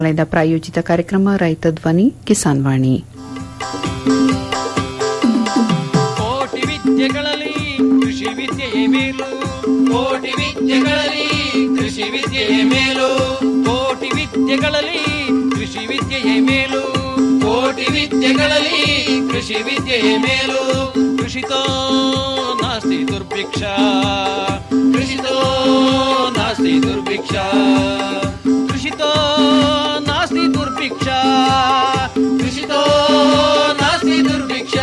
ಾಲಯದ ಪ್ರಾಯೋಜಿತ ಕಾರ್ಯಕ್ರಮ ರೈತ ಧ್ವನಿ ಕಿಸಾನ್ ವಾಣಿ ಕೋಟಿ ವಿದ್ಯೆಗಳಲ್ಲಿ ಕೃಷಿ ವಿದ್ಯೆಯೇ ಮೇಲು ಕೋಟಿ ವಿದ್ಯೆಗಳಲ್ಲಿ ಕೃಷಿ ವಿದ್ಯೆಯೇ ಮೇಲು ಕೋಟಿ ವಿದ್ಯೆಗಳಲ್ಲಿ ಕೃಷಿ ವಿದ್ಯೆಯೇ ಮೇಲು ಕೋಟಿ ವಿದ್ಯೆಗಳಲ್ಲಿ ಕೃಷಿ ವಿದ್ಯೆಯೇ ಮೇಲು ಕೃಷಿತೋ ನಾಸ್ತಿ ದುರ್ಭಿಕ್ಷ ಕೃಷಿತೋ ನಾಸ್ತಿ ದುರ್ಭಿಕ್ಷ ಕೃಷಿತೋ ನಾಸ್ತಿ ದುರ್ಭಿಕ್ಷ ಕೃಷಿತೋ ನಾಸ್ತಿ ದುರ್ಭಿಕ್ಷ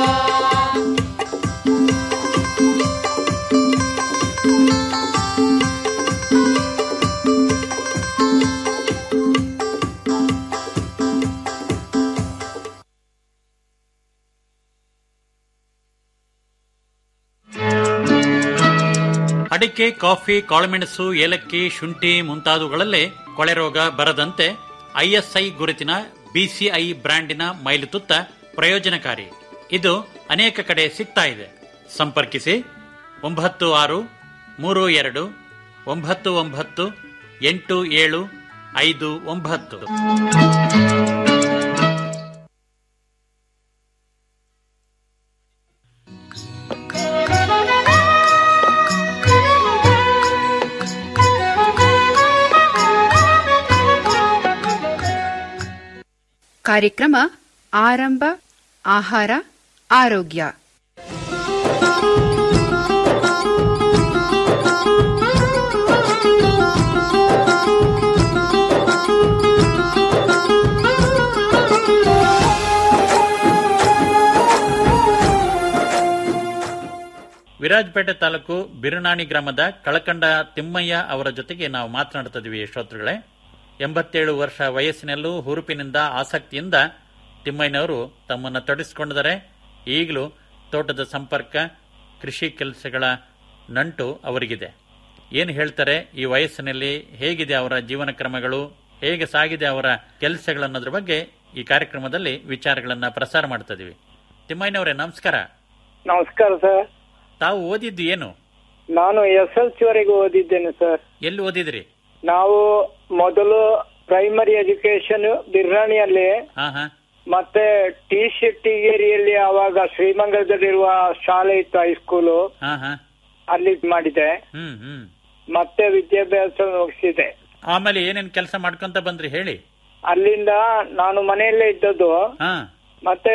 ಅಡಿಕೆ ಕಾಫಿ ಕಾಳುಮೆಣಸು ಏಲಕ್ಕಿ ಶುಂಠಿ ಮುಂತಾದವುಗಳಲ್ಲೇ ಕೊಳೆ ರೋಗ ಬರದಂತೆ ಐಎಸ್ಐ ಗುರುತಿನ ಬಿಸಿಐ ಬ್ರ್ಯಾಂಡಿನ ಮೈಲುತುತ್ತ ಪ್ರಯೋಜನಕಾರಿ ಇದು ಅನೇಕ ಕಡೆ ಸಿಗ್ತಾ ಇದೆ ಸಂಪರ್ಕಿಸಿ ಒಂಬತ್ತು ಆರು ಮೂರು ಎರಡು ಒಂಬತ್ತು ಒಂಬತ್ತು ಎಂಟು ಏಳು ಐದು ಒಂಬತ್ತು ಕಾರ್ಯಕ್ರಮ ಆರಂಭ ಆಹಾರ ಆರೋಗ್ಯ ವಿರಾಜಪೇಟೆ ತಾಲೂಕು ಬಿರುನಾಣಿ ಗ್ರಾಮದ ಕಳಕಂಡ ತಿಮ್ಮಯ್ಯ ಅವರ ಜೊತೆಗೆ ನಾವು ಮಾತನಾಡ್ತಿದ್ವಿ ಶ್ರೋತೃಗಳೇ ಎಂಬತ್ತೇಳು ವರ್ಷ ವಯಸ್ಸಿನಲ್ಲೂ ಹುರುಪಿನಿಂದ ಆಸಕ್ತಿಯಿಂದ ತಿಮ್ಮಯ್ಯನವರು ತಮ್ಮನ್ನು ತೊಡಗಿಸಿಕೊಂಡಿದ್ದಾರೆ ಈಗಲೂ ತೋಟದ ಸಂಪರ್ಕ ಕೃಷಿ ಕೆಲಸಗಳ ನಂಟು ಅವರಿಗಿದೆ ಏನು ಹೇಳ್ತಾರೆ ಈ ವಯಸ್ಸಿನಲ್ಲಿ ಹೇಗಿದೆ ಅವರ ಜೀವನ ಕ್ರಮಗಳು ಹೇಗೆ ಸಾಗಿದೆ ಅವರ ಕೆಲಸಗಳನ್ನೋದ್ರ ಬಗ್ಗೆ ಈ ಕಾರ್ಯಕ್ರಮದಲ್ಲಿ ವಿಚಾರಗಳನ್ನ ಪ್ರಸಾರ ಮಾಡ್ತಾ ಇದೀವಿ ತಿಮ್ಮಯ್ಯನವರೇ ನಮಸ್ಕಾರ ನಮಸ್ಕಾರ ಸರ್ ತಾವು ಓದಿದ್ದು ಏನು ನಾನು ಎಸ್ ಎಲ್ ಸಿ ವರೆಗೂ ಓದಿದ್ದೇನೆ ಸರ್ ಎಲ್ಲಿ ಓದಿದ್ರಿ ನಾವು ಮೊದಲು ಪ್ರೈಮರಿ ಎಜುಕೇಶನ್ ಬಿರ್ರಾಣಿಯಲ್ಲಿ ಹಾ ಹಾ ಮತ್ತೆ ಟಿ ಶೆಟ್ಟಿಗೇರಿಯಲ್ಲಿ ಆವಾಗ ಶ್ರೀಮಂಗಲದಲ್ಲಿರುವ ಶಾಲೆ ಇತ್ತು ಹೈಸ್ಕೂಲು ಹಾ ಹಾ ಅಲ್ಲಿ ಮಾಡಿದೆ ಹ್ಮ್ ಹ್ಮ್ ಮತ್ತೆ ವಿದ್ಯಾಭ್ಯಾಸ ಮುಗಿಸಿದೆ ಆಮೇಲೆ ಏನೇನ್ ಕೆಲಸ ಮಾಡ್ಕೊಂತ ಬಂದ್ರಿ ಹೇಳಿ ಅಲ್ಲಿಂದ ನಾನು ಮನೆಯಲ್ಲೇ ಇದ್ದದ್ದು ಹಾ ಮತ್ತೆ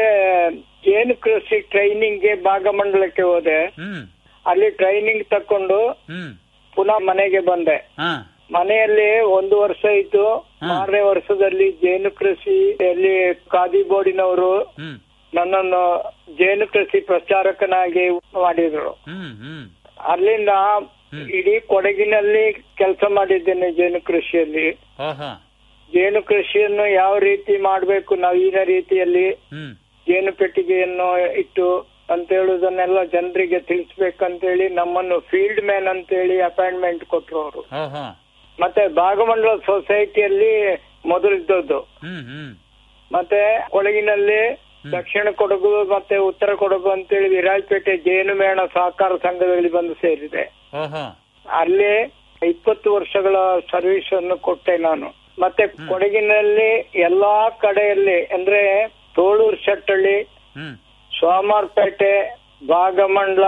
ಏನು ಕೃಷಿ ಟ್ರೈನಿಂಗ್ಗೆ ಭಾಗಮಂಡಲಕ್ಕೆ ಹೋದೆ ಹ್ಮ್ ಅಲ್ಲಿ ಟ್ರೈನಿಂಗ್ ತಕೊಂಡು ಹ್ಮ್ ಪುನಃ ಮನೆಗೆ ಬಂದೆ ಹಾ ಮನೆಯಲ್ಲಿ ಒಂದು ವರ್ಷ ಇತ್ತು ಹಾ. ಮಾರನೇ ವರ್ಷದಲ್ಲಿ ಜೇನು ಕೃಷಿಯಲ್ಲಿ ಖಾದಿ ಬೋರ್ಡಿನವರು ಹ್ಮ್ ನನ್ನನ್ನು ಜೇನು ಕೃಷಿ ಪ್ರಚಾರಕನಾಗಿ ಮಾಡಿದ್ರು ಹ್ಮ್ ಹ್ಮ್ ಅಲ್ಲಿಂದ ಹ್ಮ್. ಇಡೀ ಕೊಡಗಿನಲ್ಲಿ ಕೆಲಸ ಮಾಡಿದ್ದೇನೆ ಜೇನು ಕೃಷಿಯಲ್ಲಿ ಓಹೋ ಜೇನು ಕೃಷಿಯನ್ನು ಯಾವ ರೀತಿ ಮಾಡಬೇಕು ನವೀನ ರೀತಿಯಲ್ಲಿ ಹ್ಮ್ ಜೇನು ಪೆಟ್ಟಿಗೆಯನ್ನು ಇಟ್ಟು ಅಂತ ಹೇಳುದನ್ನೆಲ್ಲ ಜನರಿಗೆ ತಿಳಿಸ್ಬೇಕಂತೇಳಿ ನಮ್ಮನ್ನು ಫೀಲ್ಡ್ ಮ್ಯಾನ್ ಅಂತೇಳಿ ಅಪಾಯಿಂಟ್ಮೆಂಟ್ ಕೊಟ್ರು ಅವರು ಓಹೋ ಮತ್ತೆ ಭಾಗಮಂಡಲ ಸೊಸೈಟಿಯಲ್ಲಿ ಮೊದಲಿದ್ದದ್ದು ಹ್ಮ್ ಹ್ಮ್ ಮತ್ತೆ ಕೊಡಗಿನಲ್ಲಿ ದಕ್ಷಿಣ ಕೊಡಗು ಮತ್ತೆ ಉತ್ತರ ಕೊಡಗು ಅಂತೇಳಿ ವಿರಾಜಪೇಟೆ ಜೇನು ಮೇಣ ಸಹಕಾರ ಸಂಘದಲ್ಲಿ ಬಂದು ಸೇರಿದೆ ಓಹೋ ಅಲ್ಲಿ ಇಪ್ಪತ್ತು ವರ್ಷಗಳ ಸರ್ವಿಸ್ ಅನ್ನು ಕೊಟ್ಟೆ ನಾನು ಮತ್ತೆ ಕೊಡಗಿನಲ್ಲಿ ಎಲ್ಲಾ ಕಡೆಯಲ್ಲಿ ಅಂದ್ರೆ ತೋಳೂರು ಶೆಟ್ಟಳ್ಳಿ ಹ್ಮ್ ಸೋಮಾರ್ಪೇಟೆ ಭಾಗಮಂಡ್ಲ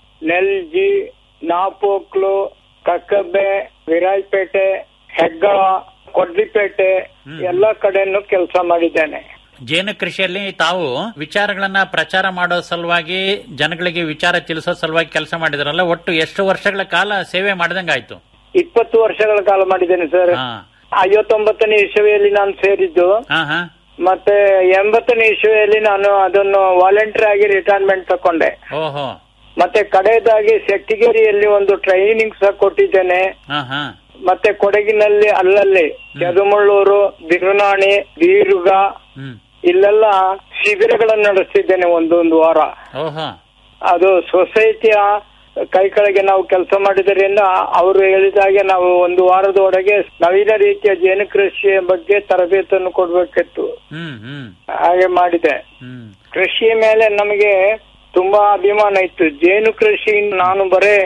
ನೆಲ್ಜಿ ನಾಪೋಕ್ಲು ಕಕ್ಕಬ್ಬೆ ವಿರಾಜಪೇಟೆ ಹೆಗ್ಗಳ ಕೊಡ್ಲಿಪೇಟೆ ಎಲ್ಲ ಕಡೆನೂ ಕೆಲಸ ಮಾಡಿದ್ದೇನೆ ಜೇನು ಕೃಷಿಯಲ್ಲಿ ತಾವು ವಿಚಾರಗಳನ್ನ ಪ್ರಚಾರ ಮಾಡೋ ಸಲುವಾಗಿ ಜನಗಳಿಗೆ ವಿಚಾರ ತಿಳಿಸೋ ಸಲುವಾಗಿ ಕೆಲಸ ಮಾಡಿದ್ರಲ್ಲ ಒಟ್ಟು ಎಷ್ಟು ವರ್ಷಗಳ ಕಾಲ ಸೇವೆ ಮಾಡಿದಂಗಾಯ್ತು ಇಪ್ಪತ್ತು ವರ್ಷಗಳ ಕಾಲ ಮಾಡಿದ್ದೇನೆ ಸರ್ ಹಾ ಐವತ್ತೊಂಬತ್ತನೇ ಇಸವಿಯಲ್ಲಿ ನಾನು ಸೇರಿದ್ದು ಹಾ ಹಾ ಮತ್ತೆ ಎಂಬತ್ತನೇ ಇಸವಿಯಲ್ಲಿ ನಾನು ಅದನ್ನು ವಾಲಂಟಿಯರ್ ಆಗಿ ರಿಟೈರ್ಮೆಂಟ್ ತಕೊಂಡೆ ಓಹೋ ಮತ್ತೆ ಕಡೆಯದಾಗಿ ಸೆಟ್ಟಿಗೇರಿಯಲ್ಲಿ ಒಂದು ಟ್ರೈನಿಂಗ್ ಸಹ ಕೊಟ್ಟಿದ್ದೇನೆ ಹಾ ಹಾ ಮತ್ತೆ ಕೊಡಗಿನಲ್ಲಿ ಅಲ್ಲಲ್ಲಿ ಯದುಮಳ್ಳೂರು ಬಿರುನಾಣಿ ಬೀರುಗ ಹ್ಮ್ ಇಲ್ಲೆಲ್ಲ ಶಿಬಿರಗಳನ್ನು ನಡೆಸ್ತಿದ್ದೇನೆ ಒಂದೊಂದು ವಾರ ಓಹೋ ಅದು ಸೊಸೈಟಿಯ ಕೈ ಕೆಳಗೆ ನಾವು ಕೆಲಸ ಮಾಡಿದ್ದರಿಂದ ಅವರು ಹೇಳಿದ ಹಾಗೆ ನಾವು ಒಂದು ವಾರದ ಒಳಗೆ ನವೀನ ರೀತಿಯ ಜೇನು ಕೃಷಿಯ ಬಗ್ಗೆ ತರಬೇತಿಯನ್ನು ಕೊಡ್ಬೇಕಿತ್ತು ಹ್ಮ್ ಹ್ಮ್ ಹಾಗೆ ಮಾಡಿದೆ ಹ್ಮ್ ಕೃಷಿಯ ಮೇಲೆ ನಮಗೆ ತುಂಬಾ ಅಭಿಮಾನ ಇತ್ತು ಜೇನು ಕೃಷಿ ನಾನು ಬರೇ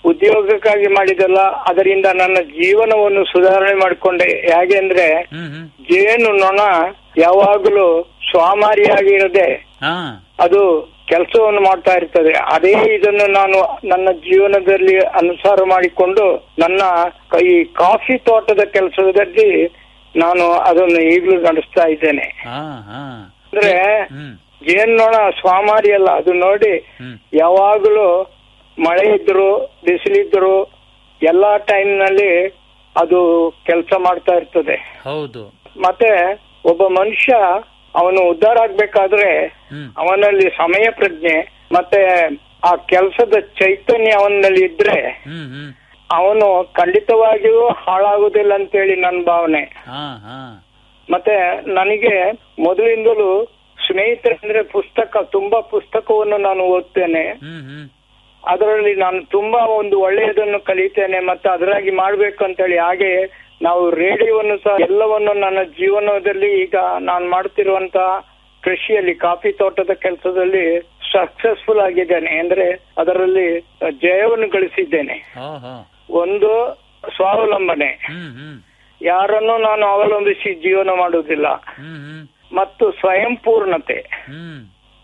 ಉದ್ಯೋಗಕ್ಕಾಗಿ ಮಾಡಿದಲ್ಲ ಅದರಿಂದ ನನ್ನ ಜೀವನವನ್ನು ಸುಧಾರಣೆ ಮಾಡಿಕೊಂಡೆ ಹೇಗೆ ಅಂದ್ರೆ ಹ್ಮ್ ಹ್ಮ್ ಜೇನು ನೊಣ ಯಾವಾಗಲೂ ಸ್ವಾಮಾರಿಯಾಗಿರದೆ ಹಾ ಅದು ಕೆಲಸವನ್ನು ಮಾಡ್ತಾ ಇರ್ತದೆ ಅದೇ ಇದನ್ನು ನಾನು ನನ್ನ ಜೀವನದಲ್ಲಿ ಅನುಸಾರ ಮಾಡಿಕೊಂಡು ನನ್ನ ಈ ಕಾಫಿ ತೋಟದ ಕೆಲಸದಲ್ಲಿ ನಾನು ಅದನ್ನು ಈಗಲೂ ನಡೆಸ್ತಾ ಇದ್ದೇನೆ ಹಾ ಹಾ ಅಂದ್ರೆ ಹ್ಮ್ ಜೇನ್ನೊಣ ಸ್ವಾಮಾರಿ ಅಲ್ಲ ಅದು ನೋಡಿ ಹ್ಮ್ ಯಾವಾಗಲೂ ಮಳೆ ಇದ್ರು ಬಿಸಿಲಿದ್ರು ಎಲ್ಲಾ ಟೈಮ್ ನಲ್ಲಿ ಅದು ಕೆಲಸ ಮಾಡ್ತಾ ಇರ್ತದೆ ಹೌದು ಮತ್ತೆ ಒಬ್ಬ ಮನುಷ್ಯ ಅವನು ಉದ್ಧಾರ ಆಗ್ಬೇಕಾದ್ರೆ ಹ್ಮ್ ಅವನಲ್ಲಿ ಸಮಯ ಪ್ರಜ್ಞೆ ಮತ್ತೆ ಆ ಕೆಲಸದ ಚೈತನ್ಯ ಅವನಲ್ಲಿ ಇದ್ರೆ ಹ್ಮ್ ಹ್ಮ್ ಅವನು ಖಂಡಿತವಾಗಿಯೂ ಹಾಳಾಗುದಿಲ್ಲ ಅಂತೇಳಿ ನನ್ನ ಭಾವನೆ ಹಾ ಹಾ ಮತ್ತೆ ನನಗೆ ಮೊದಲಿಂದಲೂ ಸ್ನೇಹಿತರಂದ್ರೆ ಪುಸ್ತಕ ತುಂಬಾ ಪುಸ್ತಕವನ್ನು ನಾನು ಓದ್ತೇನೆ ಹ್ಮ್ ಹ್ಮ್ ಅದರಲ್ಲಿ ನಾನು ತುಂಬಾ ಒಂದು ಒಳ್ಳೆಯದನ್ನು ಕಲಿತೇನೆ ಮತ್ತೆ ಅದರಾಗಿ ಮಾಡ್ಬೇಕು ಅಂತೇಳಿ ಹಾಗೆ ನಾವು ರೇಡಿಯೋವನ್ನು ಸಹ ಎಲ್ಲವನ್ನು ನನ್ನ ಜೀವನದಲ್ಲಿ ಈಗ ನಾನು ಮಾಡ್ತಿರುವಂತ ಕೃಷಿಯಲ್ಲಿ ಕಾಫಿ ತೋಟದ ಕೆಲಸದಲ್ಲಿ ಸಕ್ಸಸ್ಫುಲ್ ಆಗಿದ್ದೇನೆ ಅಂದ್ರೆ ಅದರಲ್ಲಿ ಜಯವನ್ನು ಗಳಿಸಿದ್ದೇನೆ ಹೋ ಹೋ ಒಂದು ಸ್ವಾವಲಂಬನೆ ಹ್ಮ್ ಹ್ಮ್ ಯಾರನ್ನು ನಾನು ಅವಲಂಬಿಸಿ ಜೀವನ ಮಾಡುವುದಿಲ್ಲ ಹ್ಮ್ ಹ್ಮ್ ಮತ್ತು ಸ್ವಯಂ ಪೂರ್ಣತೆ ಹ್ಮ್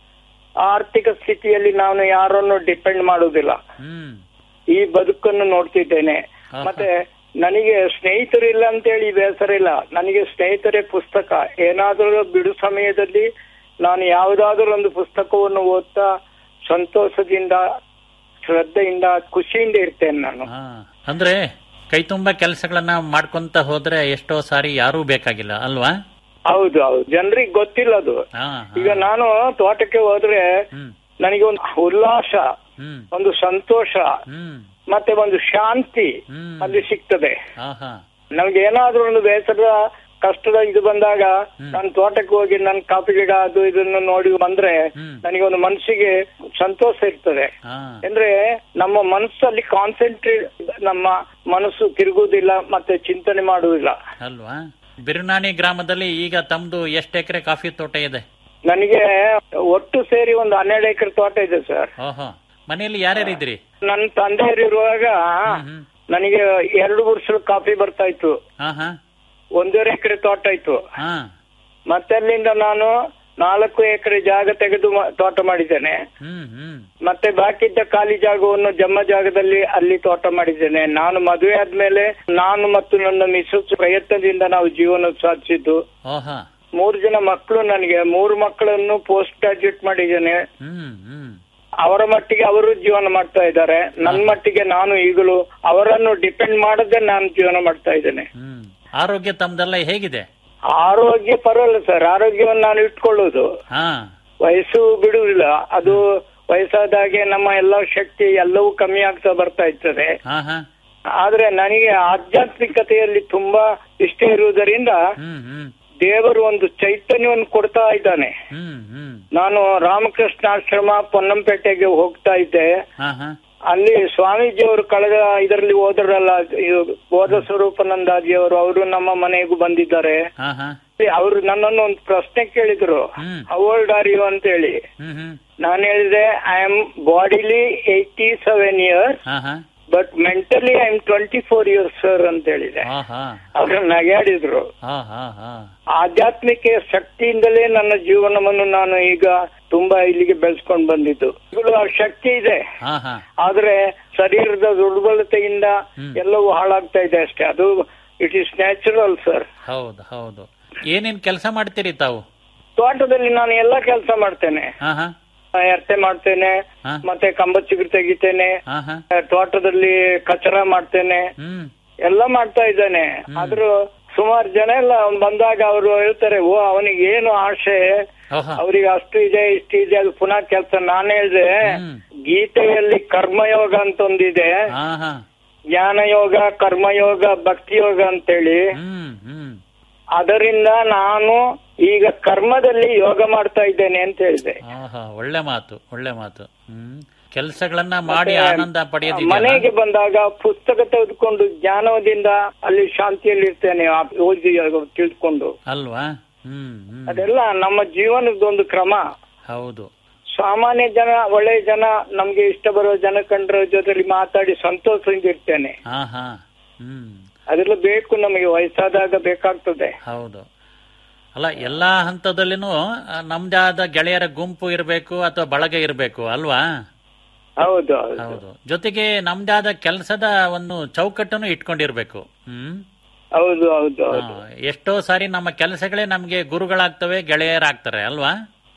ಆರ್ಥಿಕ ಸ್ಥಿತಿಯಲ್ಲಿ ನಾನು ಯಾರನ್ನು ಡಿಪೆಂಡ್ ಮಾಡುವುದಿಲ್ಲ ಹ್ಮ್ ಈ ಬದುಕನ್ನು ನೋಡ್ತಿದ್ದೇನೆ ಆಹಾ. ಮತ್ತೆ ನನಗೆ ಸ್ನೇಹಿತರು ಇಲ್ಲ ಅಂತೇಳಿ ಬೇಸರ ಇಲ್ಲ ನನಗೆ ಸ್ನೇಹಿತರೇ ಪುಸ್ತಕ ಏನಾದರೂ ಬಿಡು ಸಮಯದಲ್ಲಿ ನಾನು ಯಾವುದಾದ್ರೂ ಒಂದು ಪುಸ್ತಕವನ್ನು ಓದ್ತಾ ಸಂತೋಷದಿಂದ ಶ್ರದ್ಧೆಯಿಂದ ಖುಷಿಯಿಂದ ಇರ್ತೇನೆ ನಾನು ಹಾ ಅಂದ್ರೆ ಕೈ ತುಂಬಾ ಕೆಲಸಗಳನ್ನ ಮಾಡ್ಕೊಂತ ಹೋದ್ರೆ ಎಷ್ಟೋ ಸಾರಿ ಯಾರೂ ಬೇಕಾಗಿಲ್ಲ ಅಲ್ವಾ ಹೌದು ಹೌದು ಜನರಿಗೆ ಗೊತ್ತಿಲ್ಲ ಅದು ಹಾ ಈಗ ನಾನು ತೋಟಕ್ಕೆ ಹೋದ್ರೆ ಹ್ಮ್ ನನಗೆ ಒಂದು ಉಲ್ಲಾಸ ಹ್ಮ್ ಒಂದು ಸಂತೋಷ ಹ್ಮ್ ಮತ್ತೆ ಒಂದು ಶಾಂತಿ ಹ್ಮ್. ಅಲ್ಲಿ ಸಿಗ್ತದೆ ಹಾ ಹಾ ನಮ್ಗೆ ಏನಾದ್ರೂ ಒಂದು ಬೇಸರದ ಕಷ್ಟದ ಇದು ಬಂದಾಗ ನಾನು ತೋಟಕ್ಕೆ ಹೋಗಿ ನನ್ನ ಕಾಫಿ ಗಿಡ ಅದು ಇದನ್ನು ನೋಡಿ ಬಂದ್ರೆ ಹ್ಮ್. ನನಗೆ ಒಂದು ಮನಸ್ಸಿಗೆ ಸಂತೋಷ ಇರ್ತದೆ ಹಾ ಅಂದ್ರೆ ನಮ್ಮ ಮನಸ್ಸಲ್ಲಿ ಕಾನ್ಸಂಟ್ರೇಟ್ ನಮ್ಮ ಮನಸ್ಸು ತಿರುಗುವುದಿಲ್ಲ ಮತ್ತೆ ಚಿಂತನೆ ಮಾಡುವುದಿಲ್ಲ ಅಲ್ವಾ ಬಿರುನಾಣಿ ಗ್ರಾಮದಲ್ಲಿ ಈಗ ತಮ್ದು ಎಷ್ಟು ಎಕರೆ ಕಾಫಿ ತೋಟ ಇದೆ ನನಗೆ ಒಟ್ಟು ಸೇರಿ ಒಂದು ಹನ್ನೆರಡು ಎಕರೆ ತೋಟ ಇದೆ ಸರ್ ಓಹೋ ಮನೆಯಲ್ಲಿ ಯಾರ್ಯಾರು ಇದ್ರಿ ನನ್ನ ತಂದೆಯರಿರುವಾಗ ಹ್ಮ್. ನನಗೆ ಎರಡು ಗುಡ್ಸಲು ಕಾಫಿ ಬರ್ತಾ ಇತ್ತು ಹಾ ಹಾ ಒಂದೂವರೆ ಎಕರೆ ತೋಟ ಇತ್ತು ಹಾ ಮತ್ತೆ ಅಲ್ಲಿಂದ ನಾನು ನಾಲ್ಕು ಎಕರೆ ಜಾಗ ತೆಗೆದು ಮ- ತೋಟ ಮಾಡಿದ್ದೇನೆ ಹ್ಮ್ ಹ್ಮ್ ಮತ್ತೆ ಬಾಕಿ ಇದ್ದ ಖಾಲಿ ಜಾಗವನ್ನು ಜಮ್ಮ ಜಾಗದಲ್ಲಿ ಅಲ್ಲಿ ತೋಟ ಮಾಡಿದ್ದೇನೆ ನಾನು ಮದುವೆ ಆದ್ಮೇಲೆ ನಾನು ಮತ್ತು ನನ್ನ ಮಿಸಸ್ ಪ್ರಯತ್ನದಿಂದ ನಾವು ಜೀವನ ಸಾಧಿಸಿದ್ದು ಓಹೋ ಮೂರು ಜನ ಮಕ್ಕಳು ನನಗೆ ಮೂರು ಮಕ್ಕಳನ್ನು ಪೋಸ್ಟ್ ಗ್ರಾಜುಯೇಟ್ ಮಾಡಿದ್ದೇನೆ ಹ್ಮ್ ಹ್ಮ್ ಅವರ ಮಟ್ಟಿಗೆ ಅವರು ಜೀವನ ಮಾಡ್ತಾ ಇದ್ದಾರೆ ನನ್ನ ಮಟ್ಟಿಗೆ ನಾನು ಈಗಲೂ ಅವರನ್ನು ಡಿಪೆಂಡ್ ಮಾಡದೆ ನಾನು ಜೀವನ ಮಾಡ್ತಾ ಇದ್ದೇನೆ ಹ್ಮ್ ಆರೋಗ್ಯ ತಮ್ದೆಲ್ಲ ಹೇಗಿದೆ ಆರೋಗ್ಯ ಪರವಾಗಿಲ್ಲ ಸರ್ ಆರೋಗ್ಯವನ್ನು ನಾನು ಇಟ್ಕೊಳ್ಳೋದು ಹಾ ವಯಸ್ಸು ಬಿಡುವುದಿಲ್ಲ ಅದು ವಯಸ್ಸಾದಾಗೆ ನಮ್ಮ ಎಲ್ಲ ಶಕ್ತಿ ಎಲ್ಲವೂ ಕಮ್ಮಿ ಆಗ್ತಾ ಬರ್ತಾ ಇರ್ತದೆ ಹಾ ಹಾ ಆದ್ರೆ ನನಗೆ ಆಧ್ಯಾತ್ಮಿಕತೆಯಲ್ಲಿ ತುಂಬಾ ಇಷ್ಟ ಇರುವುದರಿಂದ ಹ್ಮ್ ಹ್ಮ್ ದೇವರು ಒಂದು ಚೈತನ್ಯವನ್ನು ಕೊಡ್ತಾ ಇದ್ದಾನೆ ಹ್ಮ್ ಹ್ಮ್ ನಾನು ರಾಮಕೃಷ್ಣ ಆಶ್ರಮ ಪೊನ್ನಂಪೇಟೆಗೆ ಹೋಗ್ತಾ ಇದ್ದೆ ಹಾ ಹಾ ಅಲ್ಲಿ ಸ್ವಾಮೀಜಿಯವರು ಕಳೆದ ಇದರಲ್ಲಿ ಹೋದ್ರಲ್ಲ ಇದು ಬೋಧ ಸ್ವರೂಪಾನಂದಾಜಿಯವರು ಅವರು ನಮ್ಮ ಮನೆಗೂ ಬಂದಿದ್ದಾರೆ ಹಾ ಹಾ ಅವರು ನನ್ನನ್ನು ಒಂದು ಪ್ರಶ್ನೆ ಕೇಳಿದ್ರು ಹ್ಮ್. ಓಲ್ಡ್ ಆರ್ ಯು ಅಂತ ಹೇಳಿ ಹ್ಮ್ ಹ್ಮ್ ನಾನು ಹೇಳಿದೆ I am bodily eighty seven years ಹಾ ಹಾ but mentally I am twenty four years sir ಅಂತ ಹೇಳಿದೆ ಹಾ ಹಾ ಅವರು ನಗಾಡಿದ್ರು ಹಾ ಹಾ ಹಾ ಆಧ್ಯಾತ್ಮಿಕ ಶಕ್ತಿಯಿಂದಲೇ ನನ್ನ ಜೀವನವನ್ನು ನಾನು ಈಗ ತುಂಬಾ ಇಲ್ಲಿಗೆ ಬೆಳೆಸ್ಕೊಂಡು ಬಂದಿದ್ದು ಈಗಲೂ ಆ ಶಕ್ತಿ ಇದೆ ಹಾ ಹಾ ಆದ್ರೆ ಶರೀರದ ದುರ್ಬಲತೆಯಿಂದ ಹ್ಮ್. ಎಲ್ಲವೂ ಹಾಳಾಗ್ತಾ ಇದೆ ಅಷ್ಟೇ ಅದು ಇಟ್ ಈಸ್ ನ್ಯಾಚುರಲ್ ಸರ್ ಹೌದು ಹೌದು ಏನೇನ್ ಕೆಲಸ ಮಾಡ್ತೀರಿ ತಾವು ತೋಟದಲ್ಲಿ ನಾನು ಎಲ್ಲ ಕೆಲಸ ಮಾಡ್ತೇನೆ ಹಾ ಹಾ ಆ, ಎರ್ತೆ ಮಾಡ್ತೇನೆ ಹಾ. ಮತ್ತೆ ಕಂಬ ಚಿಗುರು ತೆಗಿತೇನೆ ಹಾ ಹಾ ಆ, ತೋಟದಲ್ಲಿ ಕಚರ ಮಾಡ್ತೇನೆ ಹ್ಮ್ ಎಲ್ಲ ಮಾಡ್ತಾ ಇದ್ದಾನೆ ಆದ್ರೂ ಸುಮಾರು ಜನ ಎಲ್ಲ ಬಂದಾಗ ಅವರು ಹೇಳ್ತಾರೆ ಓ ಅವನಿಗೆ ಏನು ಆಸೆ ಓಹೋ ಅವ್ರಿಗೆ ಅಷ್ಟು ಇದೆ ಇಷ್ಟು ಇದೆ ಅದು ಪುನಃ ಕೆಲಸ ನಾನು ಹೇಳ್ದೆ ಹ್ಮ್. ಗೀತೆಯಲ್ಲಿ ಕರ್ಮಯೋಗ ಅಂತ ಒಂದಿದೆ ಹಾ ಹಾ ಜ್ಞಾನಯೋಗ ಕರ್ಮಯೋಗ ಭಕ್ತಿಯೋಗ ಅಂತೇಳಿ ಹ್ಮ್ ಹ್ಮ್ ಅದರಿಂದ ನಾನು ಈಗ ಕರ್ಮದಲ್ಲಿ ಯೋಗ ಮಾಡ್ತಾ ಇದ್ದೇನೆ ಅಂತ ಹೇಳಿದೆ ಆಹಾ ಒಳ್ಳೆ ಮಾತು ಒಳ್ಳೆ ಮಾತು ಹ್ಮ್ ಕೆಲಸಗಳನ್ನ ಮಾಡಿ ಮತ್ತೆ ಆನಂದ ಪಡೆಯೋದಿದೆಯಲ್ಲ ಮನೆಗೆ ಬಂದಾಗ ಪುಸ್ತಕ ತೆಗೆದುಕೊಂಡು ಜ್ಞಾನದಿಂದ ಅಲ್ಲಿ ಶಾಂತಿಯಲ್ಲಿ ಇರ್ತೇನೆ ಆ ಓದಿ ತಿಳ್ಕೊಂಡು ಅಲ್ವಾ ಹ್ಮ್ ಹ್ಮ್ ಅದೆಲ್ಲ ನಮ್ಮ ಜೀವನದ ಒಂದು ಕ್ರಮ ಹೌದು ಸಾಮಾನ್ಯ ಜನ ಒಳ್ಳೆ ಜನ ನಮ್ಗೆ ಇಷ್ಟ ಬರೋ ಜನ ಕಂಡ್ರ ಜೊತೆಲಿ ಮಾತಾಡಿ ಸಂತೋಷದಿಂದ ಇರ್ತೇನೆ ಹಾ ಹಾ ಹ್ಮ್ ಅದೆಲ್ಲ ಬೇಕು ನಮಗೆ ವಯಸ್ಸಾದಾಗ ಬೇಕಾಗ್ತದೆ ಹೌದು ಅಲ್ಲ ಎಲ್ಲಾ ಹಂತದಲ್ಲಿನೂ ಆ, ನಮ್ದೇ ಆದ ಗೆಳೆಯರ ಗುಂಪು ಇರಬೇಕು ಅಥವಾ ಬಳಗ ಇರಬೇಕು ಅಲ್ವಾ ಹೌದು ಹೌದು ಹೌದು ಜೊತೆಗೆ ನಮ್ದೇ ಆದ ಕೆಲಸದ ಒಂದು ಚೌಕಟ್ಟನ್ನು ಇಟ್ಕೊಂಡಿರ್ಬೇಕು ಹ್ಮ್ ಹೌದು ಹೌದು ಹೌದು ಹಾ, ಎಷ್ಟೋ ಸಾರಿ ನಮ್ಮ ಕೆಲಸಗಳೇ ನಮ್ಗೆ ಗುರುಗಳಾಗ್ತವೆ ಗೆಳೆಯರಾಗ್ತಾರೆ ಅಲ್ವಾ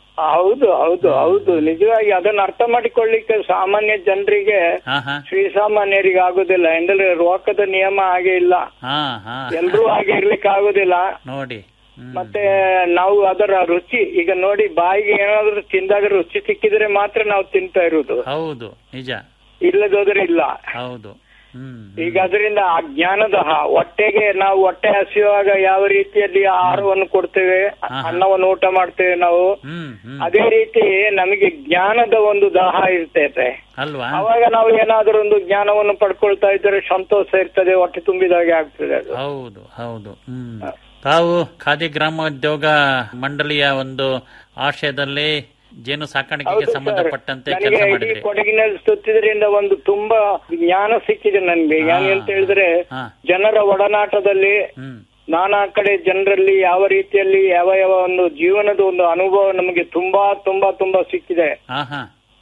ಹೌದು ಹೌದು ಹೌದು ನಿಜವಾಗಿ ಅದನ್ನ ಅರ್ಥ ಮಾಡಿಕೊಳ್ಳಿಕ್ಕೆ ಸಾಮಾನ್ಯ ಜನರಿಗೆ ಹಾ ಹಾ ಶ್ರೀಸಾಮಾನ್ಯರಿಗೆ ಆಗುದಿಲ್ಲ ಎಂದ್ರೆ ರೋಗದ ನಿಯಮ ಹಾಗೆ ಇಲ್ಲ ಹಾ ಹಾ ಎಲ್ರೂ ಹಾಗೆ ಇರ್ಲಿಕ್ಕೆ ಆಗುದಿಲ್ಲ ನೋಡಿ ಹ್ಮ್. ಮತ್ತೆ ನಾವು ಅದರ ರುಚಿ ಈಗ ನೋಡಿ ಬಾಯಿಗೆ ಏನಾದ್ರೂ ತಿಂದಾಗ ರುಚಿ ಸಿಕ್ಕಿದ್ರೆ ಮಾತ್ರ ನಾವು ತಿಂತಾ ಇರುವುದು ಹೌದು ನಿಜ ಇಲ್ಲದೋದ್ರೆ ಇಲ್ಲ ಹೌದು ಹ್ಮ್ ಈಗ ಅದರಿಂದ ಆ ಜ್ಞಾನದ ಹ- ಹೊಟ್ಟೆಗೆ ನಾವು ಹೊಟ್ಟೆ ಹಸಿಯುವಾಗ ಯಾವ ರೀತಿಯಲ್ಲಿ ಆಹಾರವನ್ನು ಕೊಡ್ತೇವೆ ಹಾ. ಅನ್ನವನ್ನು ಊಟ ಮಾಡ್ತೇವೆ ನಾವು ಹ್ಮ್ ಹ್ಮ್ ಅದೇ ರೀತಿ ನಮಗೆ ಜ್ಞಾನದ ಒಂದು ದಾಹ ಇರ್ತೈತೆ ಅಲ್ವಾ ಅವಾಗ ನಾವು ಏನಾದ್ರೂ ಒಂದು ಜ್ಞಾನವನ್ನು ಪಡ್ಕೊಳ್ತಾ ಇದ್ದರೆ ಸಂತೋಷ ಇರ್ತದೆ ಹೊಟ್ಟೆ ತುಂಬಿದಾಗೆ ಆಗ್ತದೆ ಅದು ಹೌದು ಹೌದು ಹ್ಮ್ ತಾವು ಖಾದಿ ಗ್ರಾಮೋದ್ಯೋಗ ಮಂಡಳಿಯ ಒಂದು ಆಶಯದಲ್ಲಿ ಜೇನು ಸಾಕಾಣಿಕೆಗೆ ಹೌದು ಸರ್. ಸಂಬಂಧಪಟ್ಟಂತೆ ನನಗೆ ಕೆಲಸ ಇಡೀ ಮಾಡಿದ್ರಿ ಕೊಡಗಿನಲ್ಲಿ ಸುತ್ತಿದ್ರಿಂದ ಒಂದು ತುಂಬಾ ಜ್ಞಾನ ಸಿಕ್ಕಿದೆ ನನ್ಗೆ ಹಾ. ಏನು ಅಂತ ಹೇಳಿದ್ರೆ ಹಾ ಜನರ ಒಡನಾಟದಲ್ಲಿ ಹ್ಮ್ ನಾನಾ ಕಡೆ ಜನರಲ್ಲಿ ಯಾವ ರೀತಿಯಲ್ಲಿ ಯಾವ ಯಾವ ಒಂದು ಜೀವನದ ಒಂದು ಅನುಭವ ನಮಗೆ ತುಂಬಾ ತುಂಬಾ ತುಂಬಾ ಸಿಕ್ಕಿದೆ ಹಾ ಹಾ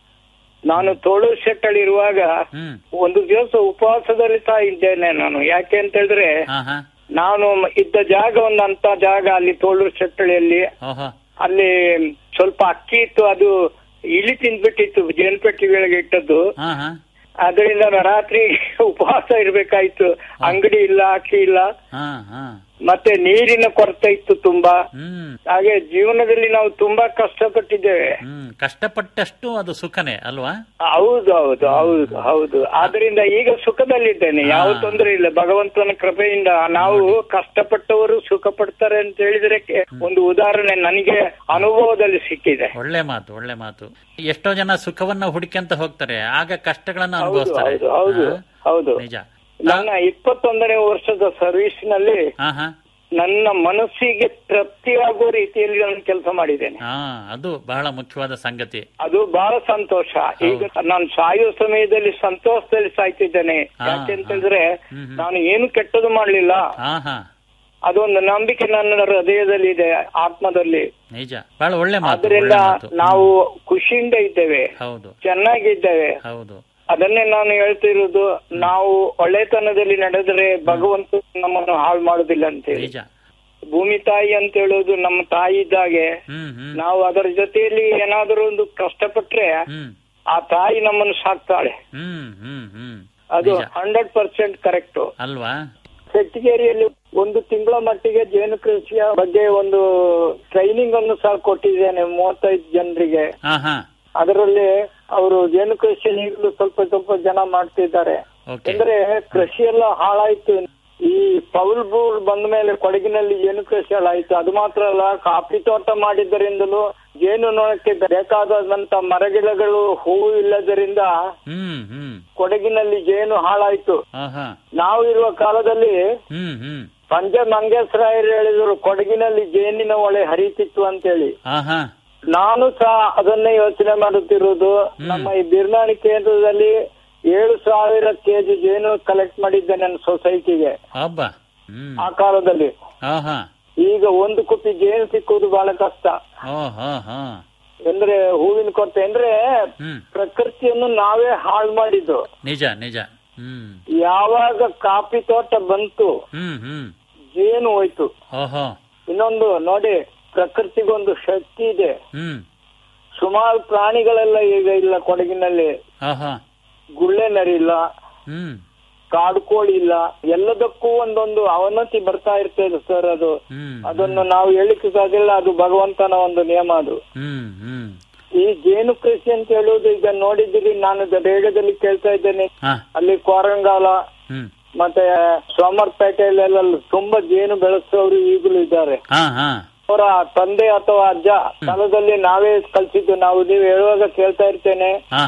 ನಾನು ತೋಳು ಶೆಟ್ಟಲ್ಲಿ ಇರುವಾಗ ಹ್ಮ್ ಒಂದು ದಿವಸ ಉಪವಾಸದಲ್ಲಿ ಸಹ ಇದ್ದೇನೆ ನಾನು ಯಾಕೆ ಅಂತ ಹೇಳಿದ್ರೆ ಹಾ ಹಾ ನಾನು ಇದ್ದ ಜಾಗ ಒಂದು ಅಂತ ಜಾಗ ಅಲ್ಲಿ ತೋಳು ಶೆಟ್ಟಳಿಯಲ್ಲಿ ಓಹೋ ಅಲ್ಲಿ ಸ್ವಲ್ಪ ಅಕ್ಕಿ ಇತ್ತು ಅದು ಇಳಿ ತಿಂದ್ಬಿಟ್ಟಿತ್ತು ಜೇನುಪೆಟ್ಟಿಗೆಗಳಿಗೆ ಇಟ್ಟದ್ದು ಹಾ ಹಾ ಅದರಿಂದ ರಾತ್ರಿ ಉಪವಾಸ ಇರ್ಬೇಕಾಯ್ತು ಅಂಗಡಿ ಇಲ್ಲ ಅಕ್ಕಿ ಇಲ್ಲ ಹಾ ಹಾ ಮತ್ತೆ ನೀರಿನ ಕೊರತೆ ಇತ್ತು ತುಂಬಾ ಹ್ಮ್ ಹಾಗೆ ಜೀವನದಲ್ಲಿ ನಾವು ತುಂಬಾ ಕಷ್ಟಪಟ್ಟಿದ್ದೇವೆ ಹ್ಮ್ ಕಷ್ಟಪಟ್ಟಷ್ಟು ಅದು ಸುಖನೇ ಅಲ್ವಾ ಹೌದು ಹೌದು ಹೌದು ಹೌದು ಆದ್ರಿಂದ ಈಗ ಸುಖದಲ್ಲಿದ್ದೇನೆ ಯಾವ ತೊಂದರೆ ಇಲ್ಲ ಭಗವಂತನ ಕೃಪೆಯಿಂದ ನಾವು ಕಷ್ಟಪಟ್ಟವರು ಸುಖ ಪಡ್ತಾರೆ ಅಂತ ಹೇಳಿದ್ರೆ ಕೆ- ಒಂದು ಉದಾಹರಣೆ ನನಗೆ ಅನುಭವದಲ್ಲಿ ಸಿಕ್ಕಿದೆ ಒಳ್ಳೆ ಮಾತು ಒಳ್ಳೆ ಮಾತು ಎಷ್ಟೋ ಜನ ಸುಖವನ್ನ ಹುಡುಕ್ಯಂತ ಹೋಗ್ತಾರೆ ಆಗ ಕಷ್ಟಗಳನ್ನ ಹೌದು ಅನುಭವಿಸ್ತಾರೆ ಹೌದು ಹೌದು ಹಾ, ಹೌದು ನಿಜ ನನ್ನ ಇಪ್ಪತ್ತೊಂದನೇ ವರ್ಷದ ಸರ್ವಿಸ್ ನಲ್ಲಿ ಹಾ ಹಾ ನನ್ನ ಮನಸ್ಸಿಗೆ ತೃಪ್ತಿಯಾಗುವ ರೀತಿಯಲ್ಲಿ ನಾನು ಕೆಲಸ ಮಾಡಿದ್ದೇನೆ ಹಾ ಅದು ಬಹಳ ಮುಖ್ಯವಾದ ಸಂಗತಿ ಅದು ಬಹಳ ಸಂತೋಷ ಈಗ ನಾನು ಸಾಯುವ ಸಮಯದಲ್ಲಿ ಸಂತೋಷದಲ್ಲಿ ಸಾಯ್ತಿದ್ದೇನೆ ಹಾ, ಯಾಕೆಂತ ಹಾ. ಹೇಳಿದ್ರೆ ಹ್ಮ್, ಹ್ಮ್. ನಾನು ಏನು ಕೆಟ್ಟದು ಮಾಡ್ಲಿಲ್ಲ ಹಾ ಹಾ ಅದೊಂದು ನಂಬಿಕೆ ನನ್ನ ಹೃದಯದಲ್ಲಿ ಇದೆ ಆತ್ಮದಲ್ಲಿ ನಿಜ ಬಹಳ ಒಳ್ಳೆ ಮಾತು ಅದರಿಂದ ಒಳ್ಳೆ ಮಾತು ನಾವು ಖುಷಿಯಿಂದ ಇದ್ದೇವೆ ಹೌದು ಚೆನ್ನಾಗಿದ್ದೇವೆ ಹೌದು ಅದನ್ನೇ ನಾನು ಹೇಳ್ತಿರೋದು ನಾವು ಒಳ್ಳೆತನದಲ್ಲಿ ನಡೆದರೆ ಭಗವಂತ ನಮ್ಮನ್ನು ಹಾಳು ಮಾಡುದಿಲ್ಲ ಅಂತೇಳಿ ನಿಜ ಭೂಮಿ ತಾಯಿ ಅಂತ ಹೇಳೋದು ನಮ್ಮ ತಾಯಿ ಇದ್ದಾಗೆ ಹ್ಮ್ ಹ್ಮ್ ನಾವು ಅದರ ಜೊತೆಯಲ್ಲಿ ಏನಾದರೂ ಒಂದು ಕಷ್ಟಪಟ್ರೆ ಹ್ಮ್ ಆ ತಾಯಿ ನಮ್ಮನ್ನು ಸಾಕ್ತಾಳೆ ಹ್ಮ್ ಹ್ಮ್ ಹ್ಮ್ ಅದು ನಿಜ. ಹಂಡ್ರೆಡ್ ಪರ್ಸೆಂಟ್ ಕರೆಕ್ಟ್ ಅಲ್ವಾ ಸೆಟ್ಟಿಗೇರಿಯಲ್ಲಿ ಒಂದು ತಿಂಗಳ ಮಟ್ಟಿಗೆ ಜೇನು ಕೃಷಿಯ ಬಗ್ಗೆ ಒಂದು ಟ್ರೈನಿಂಗ್ ಅನ್ನು ಸಹ ಕೊಟ್ಟಿದ್ದೇನೆ ಮೂವತ್ತೈದು ಜನರಿಗೆ ಹಾ ಹಾ ಅದರಲ್ಲಿ ಅವರು ಜೇನು ಕೃಷಿಯಲ್ಲಿ ಈಗಲೂ ಸ್ವಲ್ಪ ಸ್ವಲ್ಪ ಜನ ಮಾಡ್ತಿದ್ದಾರೆ ಓಕೆ ಅಂದ್ರೆ ಕೃಷಿ ಎಲ್ಲ ಹಾಳಾಯ್ತು ಈ ಪೌಲ್ ಬೂಲ್ ಬಂದ ಮೇಲೆ ಕೊಡಗಿನಲ್ಲಿ ಜೇನು ಕೃಷಿ ಹಾಳಾಯ್ತು ಅದು ಮಾತ್ರ ಅಲ್ಲ ಕಾಫಿ ತೋಟ ಮಾಡಿದ್ದರಿಂದಲೂ ಜೇನು ನೊಣಕ್ಕೆ ಬೇಕಾದಂತ ಮರಗಿಡಗಳು ಹೂವು ಇಲ್ಲದರಿಂದ ಹ್ಮ್ ಹ್ಮ್ ಕೊಡಗಿನಲ್ಲಿ ಜೇನು ಹಾಳಾಯ್ತು ಹಾ ಹಾ ನಾವು ಇರುವ ಕಾಲದಲ್ಲಿ ಹ್ಮ್ ಹ್ಮ್ ಪಂಜ ಮಂಗೇಶ್ವರಾಯರು ಹೇಳಿದ್ರು ಕೊಡಗಿನಲ್ಲಿ ಜೇನಿನ ಒಳೆ ಹರಿತಿತ್ತು ಅಂತೇಳಿ ಹಾ ಹಾ ನಾನು ಸಹ ಅದನ್ನೇ ಯೋಚನೆ ಮಾಡುತ್ತಿರುವುದು ನಮ್ಮ ಈ ಬಿರ್ನಾಣಿ ಕೇಂದ್ರದಲ್ಲಿ ಏಳು ಸಾವಿರ ಕೆಜಿ ಜೇನು ಕಲೆಕ್ಟ್ ಮಾಡಿದ್ದೆ ನನ್ನ ಸೊಸೈಟಿಗೆ ಹಬ್ಬ ಹ್ಮ್ ಆ ಕಾಲದಲ್ಲಿ ಹಾ ಹಾ ಈಗ ಒಂದು ಕುಪ್ಪಿ ಜೇನು ಸಿಕ್ಕುವುದು ಬಹಳ ಕಷ್ಟ ಓ ಹಾ ಹಾ ಅಂದ್ರೆ ಹೂವಿನ ಕೊರತೆ ಅಂದ್ರೆ ಹ್ಮ್ ಪ್ರಕೃತಿಯನ್ನು ನಾವೇ ಹಾಳು ಮಾಡಿದ್ದು ನಿಜ ನಿಜ ಹ್ಮ್ ಯಾವಾಗ ಕಾಫಿ ತೋಟ ಬಂತು ಹ್ಮ್ ಹ್ಮ್ ಜೇನು ಹೋಯ್ತು ಓಹೋ ಇನ್ನೊಂದು ನೋಡಿ ಪ್ರಕೃತಿಗೊಂದು ಶಕ್ತಿ ಇದೆ ಹ್ಮ್ ಸುಮಾರು ಪ್ರಾಣಿಗಳೆಲ್ಲ ಈಗ ಇಲ್ಲ ಕೊಡಗಿನಲ್ಲಿ ಆಹಾ ಗುಳ್ಳೆ ನರಿಲ್ಲ ಹ್ಮ್ ಕಾಡು ಕೋಳಿ ಇಲ್ಲ ಎಲ್ಲದಕ್ಕೂ ಒಂದೊಂದು ಅವನತಿ ಬರ್ತಾ ಇರ್ತದೆ ಸರ್ ಅದು ಹ್ಮ್ ಅದನ್ನು ನಾವು ಹೇಳಿಕ್ಕೆ ಸಾಧ್ಯಲ್ಲ ಅದು ಭಗವಂತನ ಒಂದು ನಿಯಮ ಅದು ಹ್ಮ್ ಹ್ಮ್ ಈ ಜೇನು ಕೃಷಿ ಅಂತ ಹೇಳುವುದು ಈಗ ನೋಡಿದ್ದೀರಿ ನಾನು ರೇಡಿಯೋದಲ್ಲಿ ಕೇಳ್ತಾ ಇದ್ದೇನೆ ಹಾ ಅಲ್ಲಿ ಕೊರಂಗಾಲ ಹ್ಮ್ ಮತ್ತೆ ಸೋಮರ್ಪೇಟೆಯಲ್ಲೆಲ್ಲ ತುಂಬಾ ಜೇನು ಬೆಳೆಸೋರು ಈಗಲೂ ಇದ್ದಾರೆ ಹಾ ಹಾ ಅವರ ತಂದೆ ಅಥವಾ ಅಜ್ಜ ಕಾಲದಲ್ಲಿ ನಾವೇ ಕಲ್ಸಿದ್ದು ನಾವು ನೀವು ಹೇಳುವಾಗ ಕೇಳ್ತಾ ಇರ್ತೇನೆ ಹಾ ಹಾ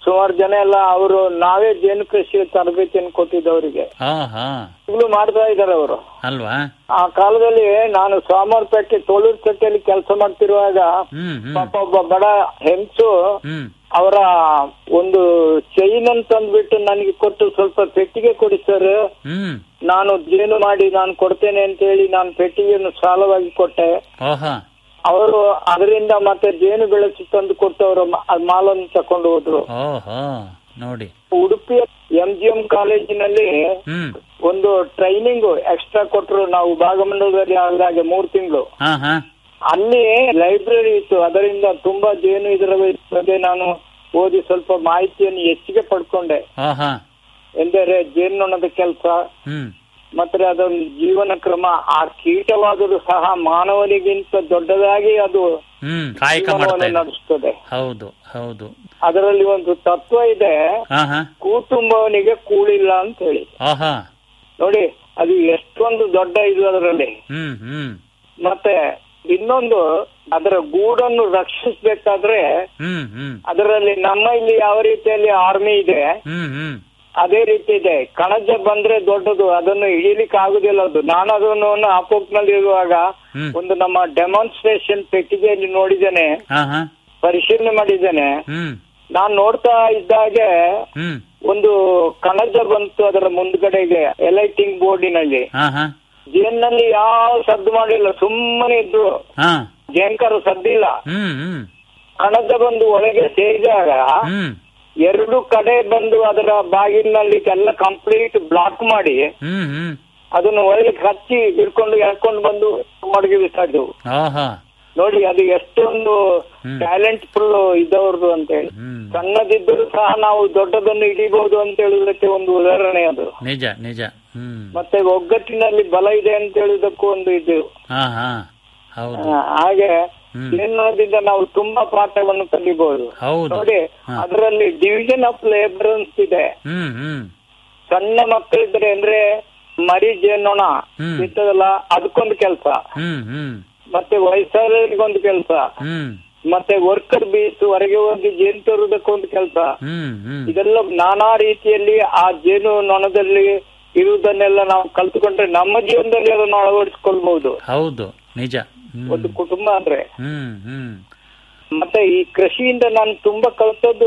ಸುಮಾರು ಜನ ಎಲ್ಲ ಅವರು ನಾವೇ ಜೇನು ಕೃಷಿ ತರಬೇತಿಯನ್ನು ಕೊಟ್ಟಿದ್ದವರಿಗೆ ಹಾ ಹಾ ಈಗಲೂ ಮಾಡ್ತಾ ಇದ್ದಾರೆ ಅವರು ಅಲ್ವಾ ಆ ಕಾಲದಲ್ಲಿ ನಾನು ಸೋಮವಾರಪೇಟೆ ತೋಳೂರು ಕಟ್ಟೆಯಲ್ಲಿ ಕೆಲಸ ಮಾಡ್ತಿರುವಾಗ ಹ್ಮ್ ಹ್ಮ್ ಪಾಪ ಒಬ್ಬ ಬಡ ಹೆಂಗಸು ಹ್ಮ್ ಅವರ ಒಂದು ಚೈನ್ ಅಂತ ಅಂದ್ಬಿಟ್ಟು ನನಗೆ ಕೊಟ್ಟು ಸ್ವಲ್ಪ ಪೆಟ್ಟಿಗೆ ಕೊಡಿ ಸರ್ ಹ್ಮ್ ನಾನು ಜೇನು ಮಾಡಿ ನಾನು ಕೊಡ್ತೇನೆ ಅಂತ ಹೇಳಿ ನಾನು ಪೆಟ್ಟಿಗೆಯನ್ನು ಸಾಲವಾಗಿ ಕೊಟ್ಟೆ ಓಹಾ ಅವರು ಅದರಿಂದ ಮತ್ತೆ ಜೇನು ಬೆಳೆಸಿ ತಂದು ಕೊಟ್ಟು ಅವರು ಮಾಲನ್ನು ತಕೊಂಡು ಹೋದ್ರು ಓಹೋ ನೋಡಿ ಉಡುಪಿಯ ಎಂ ಜಿ ಎಂ ಕಾಲೇಜಿನಲ್ಲಿ ಹ್ಮ್ ಒಂದು ಟ್ರೈನಿಂಗ್ ಎಕ್ಸ್ಟ್ರಾ ಕೊಟ್ಟರು ನಾವು ಭಾಗಮಂಡಲದಲ್ಲಿ ಆದಾಗೆ ಮೂರು ತಿಂಗಳು ಹಾ ಹಾ ಅಲ್ಲಿ ಲೈಬ್ರರಿ ಇತ್ತು ಅದರಿಂದ ತುಂಬಾ ಜೇನು ಇದರ ಬಗ್ಗೆ ನಾನು ಓದಿ ಸ್ವಲ್ಪ ಮಾಹಿತಿಯನ್ನು ಹೆಚ್ಚಿಗೆ ಪಡ್ಕೊಂಡೆ ಓಹಾ ಎಂದರೆ ಜೇನ್ನೊಣದ ಕೆಲಸ ಹ್ಮ್ ಮತ್ತೆ ಅದೊಂದು ಜೀವನ ಕ್ರಮ ಆ ಕೀಟವಾದರೂ ಸಹ ಮಾನವನಿಗಿಂತ ದೊಡ್ಡದಾಗಿ ಅದು ಹ್ಮ್ ಕಾಯಕ ಮಾಡ್ತಾ ಜೀವನವನ್ನು ಇದೆ ನಡೆಸ್ತದೆ ಹೌದು ಹೌದು ಅದರಲ್ಲಿ ಒಂದು ತತ್ವ ಇದೆ ಹಾ ಹಾ ಕೂತುಂಬವನಿಗೆ ಕೂಳಿಲ್ಲ ಅಂತ ಹೇಳಿ ಓಹಾ ನೋಡಿ ಅದು ಎಷ್ಟೊಂದು ದೊಡ್ಡ ಇದು ಅದರಲ್ಲಿ ಹ್ಮ್ ಹ್ಮ್ ಮತ್ತೆ ಇನ್ನೊಂದು ಅದರ ಗೂಡನ್ನು ರಕ್ಷಿಸಬೇಕಾದ್ರೆ ಹ್ಮ್ ಹ್ಮ್ ಅದರಲ್ಲಿ ನಮ್ಮ ಇಲ್ಲಿ ಯಾವ ರೀತಿಯಲ್ಲಿ ಆರ್ಮಿ ಇದೆ ಹ್ಮ್ ಹ್ಮ್ ಅದೇ ರೀತಿ ಇದೆ ಕಣಜ ಬಂದ್ರೆ ದೊಡ್ಡದು ಅದನ್ನು ಹಿಡಿಲಿಕ್ಕೆ ಆಗುದಿಲ್ಲ ಅದು ನಾನು ಅದನ್ನು ಆಪೋಕ್ನಲ್ಲಿ ಇರುವಾಗ ಹ್ಮ್. ಒಂದು ನಮ್ಮ ಡೆಮಾನ್ಸ್ಟ್ರೇಷನ್ ಪೆಟ್ಟಿಗೆಯಲ್ಲಿ ನೋಡಿದ್ದೇನೆ ಹಾ ಹಾ ಪರಿಶೀಲನೆ ಮಾಡಿದ್ದೇನೆ ಹ್ಮ್ ನಾನ್ ನೋಡ್ತಾ ಇದ್ದಾಗೆ ಹ್ಮ್ ಒಂದು ಕಣಜ ಬಂತು ಅದರ ಮುಂದ್ಗಡೆಗೆ ಎಲೈಟಿಂಗ್ ಬೋರ್ಡಿನಲ್ಲಿ ಹಾ ಹಾ ಜೇನಲ್ಲಿ ಯಾವ ಸದ್ದು ಮಾಡಿಲ್ಲ ಸುಮ್ಮನೆ ಇದ್ರು ಹಾ ಜೇಂಕರು ಸದ್ದಿಲ್ಲ ಹ್ಮ್ ಹ್ಮ್ ಕಣಜ ಬಂದು ಒಳಗೆ ಸೇರಿದಾಗ ಹ್ಮ್ ಎರಡು ಕಡೆ ಬಂದು ಅದರ ಬಾಗಿಲಿನಲ್ಲಿ ಎಲ್ಲ ಕಂಪ್ಲೀಟ್ ಬ್ಲಾಕ್ ಮಾಡಿ ಹ್ಮ್ ಹ್ಮ್ ಅದನ್ನು ಒಳಗೆ ಹಚ್ಚಿ ಹಿಡ್ಕೊಂಡು ಎಳ್ಕೊಂಡು ಬಂದು ಮಡಗಿ ಬಿಸಾಡಿದವು ಆಹಾ ನೋಡಿ ಅದು ಎಷ್ಟೊಂದು ಹ್ಮ್. ಟ್ಯಾಲೆಂಟ್ ಫುಲ್ ಇದ್ದವ್ರದ್ದು ಅಂತ ಹೇಳಿ ಹ್ಮ್ ಸಣ್ಣದಿದ್ದರೂ ಸಹ ನಾವು ದೊಡ್ಡದನ್ನು ಹಿಡಿಬಹುದು ಅಂತ ಹೇಳುವುದಕ್ಕೆ ಒಂದು ಉದಾಹರಣೆ ಅದು ನಿಜ ನಿಜ ಹ್ಮ್ ಮತ್ತೆ ಒಗ್ಗಟ್ಟಿನಲ್ಲಿ ಬಲ ಇದೆ ಅಂತ ಹೇಳುವುದಕ್ಕೂ ಒಂದು ಇದು ಹಾ ಹಾ ಹೌದು ಆ, ಹಾಗೆ ಹ್ಮ್. ಜೇನ್ನೋಣದಿಂದ ನಾವು ತುಂಬಾ ಪಾಠವನ್ನು ಕಲಿಬಹುದು ಹೌದು ನೋಡಿ ಹಾ. ಅದರಲ್ಲಿ ಡಿವಿಷನ್ ಆಫ್ ಲೇಬರ್ ಅಂತ ಇದೆ ಹ್ಮ್ ಹ್ಮ್ ಸಣ್ಣ ಮಕ್ಕಳಿದ್ರೆ ಅಂದ್ರೆ ಮರಿ ಜೇನ್ನೋಣ ಹ್ಮ್. ಇರ್ತದಲ್ಲ ಅದಕ್ಕೊಂದು ಕೆಲಸ ಹ್ಮ್ ಹ್ಮ್ ಮತ್ತೆ ವಯಸ್ಸಾದವರಿಗೊಂದು ಕೆಲಸ ಹ್ಮ್ ಮತ್ತೆ ವರ್ಕರ್ ಬೀಸ್ ಹೊರಗೆ ಹೋಗಿ ಜೇನು ತರುವುದಕ್ಕೊಂದು ಕೆಲಸ ಹ್ಮ್ ಹ್ಮ್ ಇದೆಲ್ಲ ನಾನಾ ರೀತಿಯಲ್ಲಿ ಆ ಜೇನು ನೊಣದಲ್ಲಿ ಇರುವುದನ್ನೆಲ್ಲ ನಾವು ಕಲ್ತುಕೊಂಡ್ರೆ ನಮ್ಮ ಜೀವನದಲ್ಲಿ ಅದನ್ನು ಅಳವಡಿಸಿಕೊಳ್ಬಹುದು ಹೌದು ನಿಜ ಹ್ಮ್ ಒಂದು ಕುಟುಂಬ ಅಂದ್ರೆ ಹ್ಮ್ ಹ್ಮ್ ಮತ್ತೆ ಈ ಕೃಷಿಯಿಂದ ನಾನು ತುಂಬಾ ಕಲಿತದ್ದು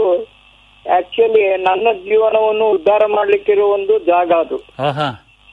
ಆಕ್ಚುಲಿ ನನ್ನ ಜೀವನವನ್ನು ಉದ್ಧಾರ ಮಾಡ್ಲಿಕ್ಕಿರೋ ಒಂದು ಜಾಗ ಅದು ಓಹಾ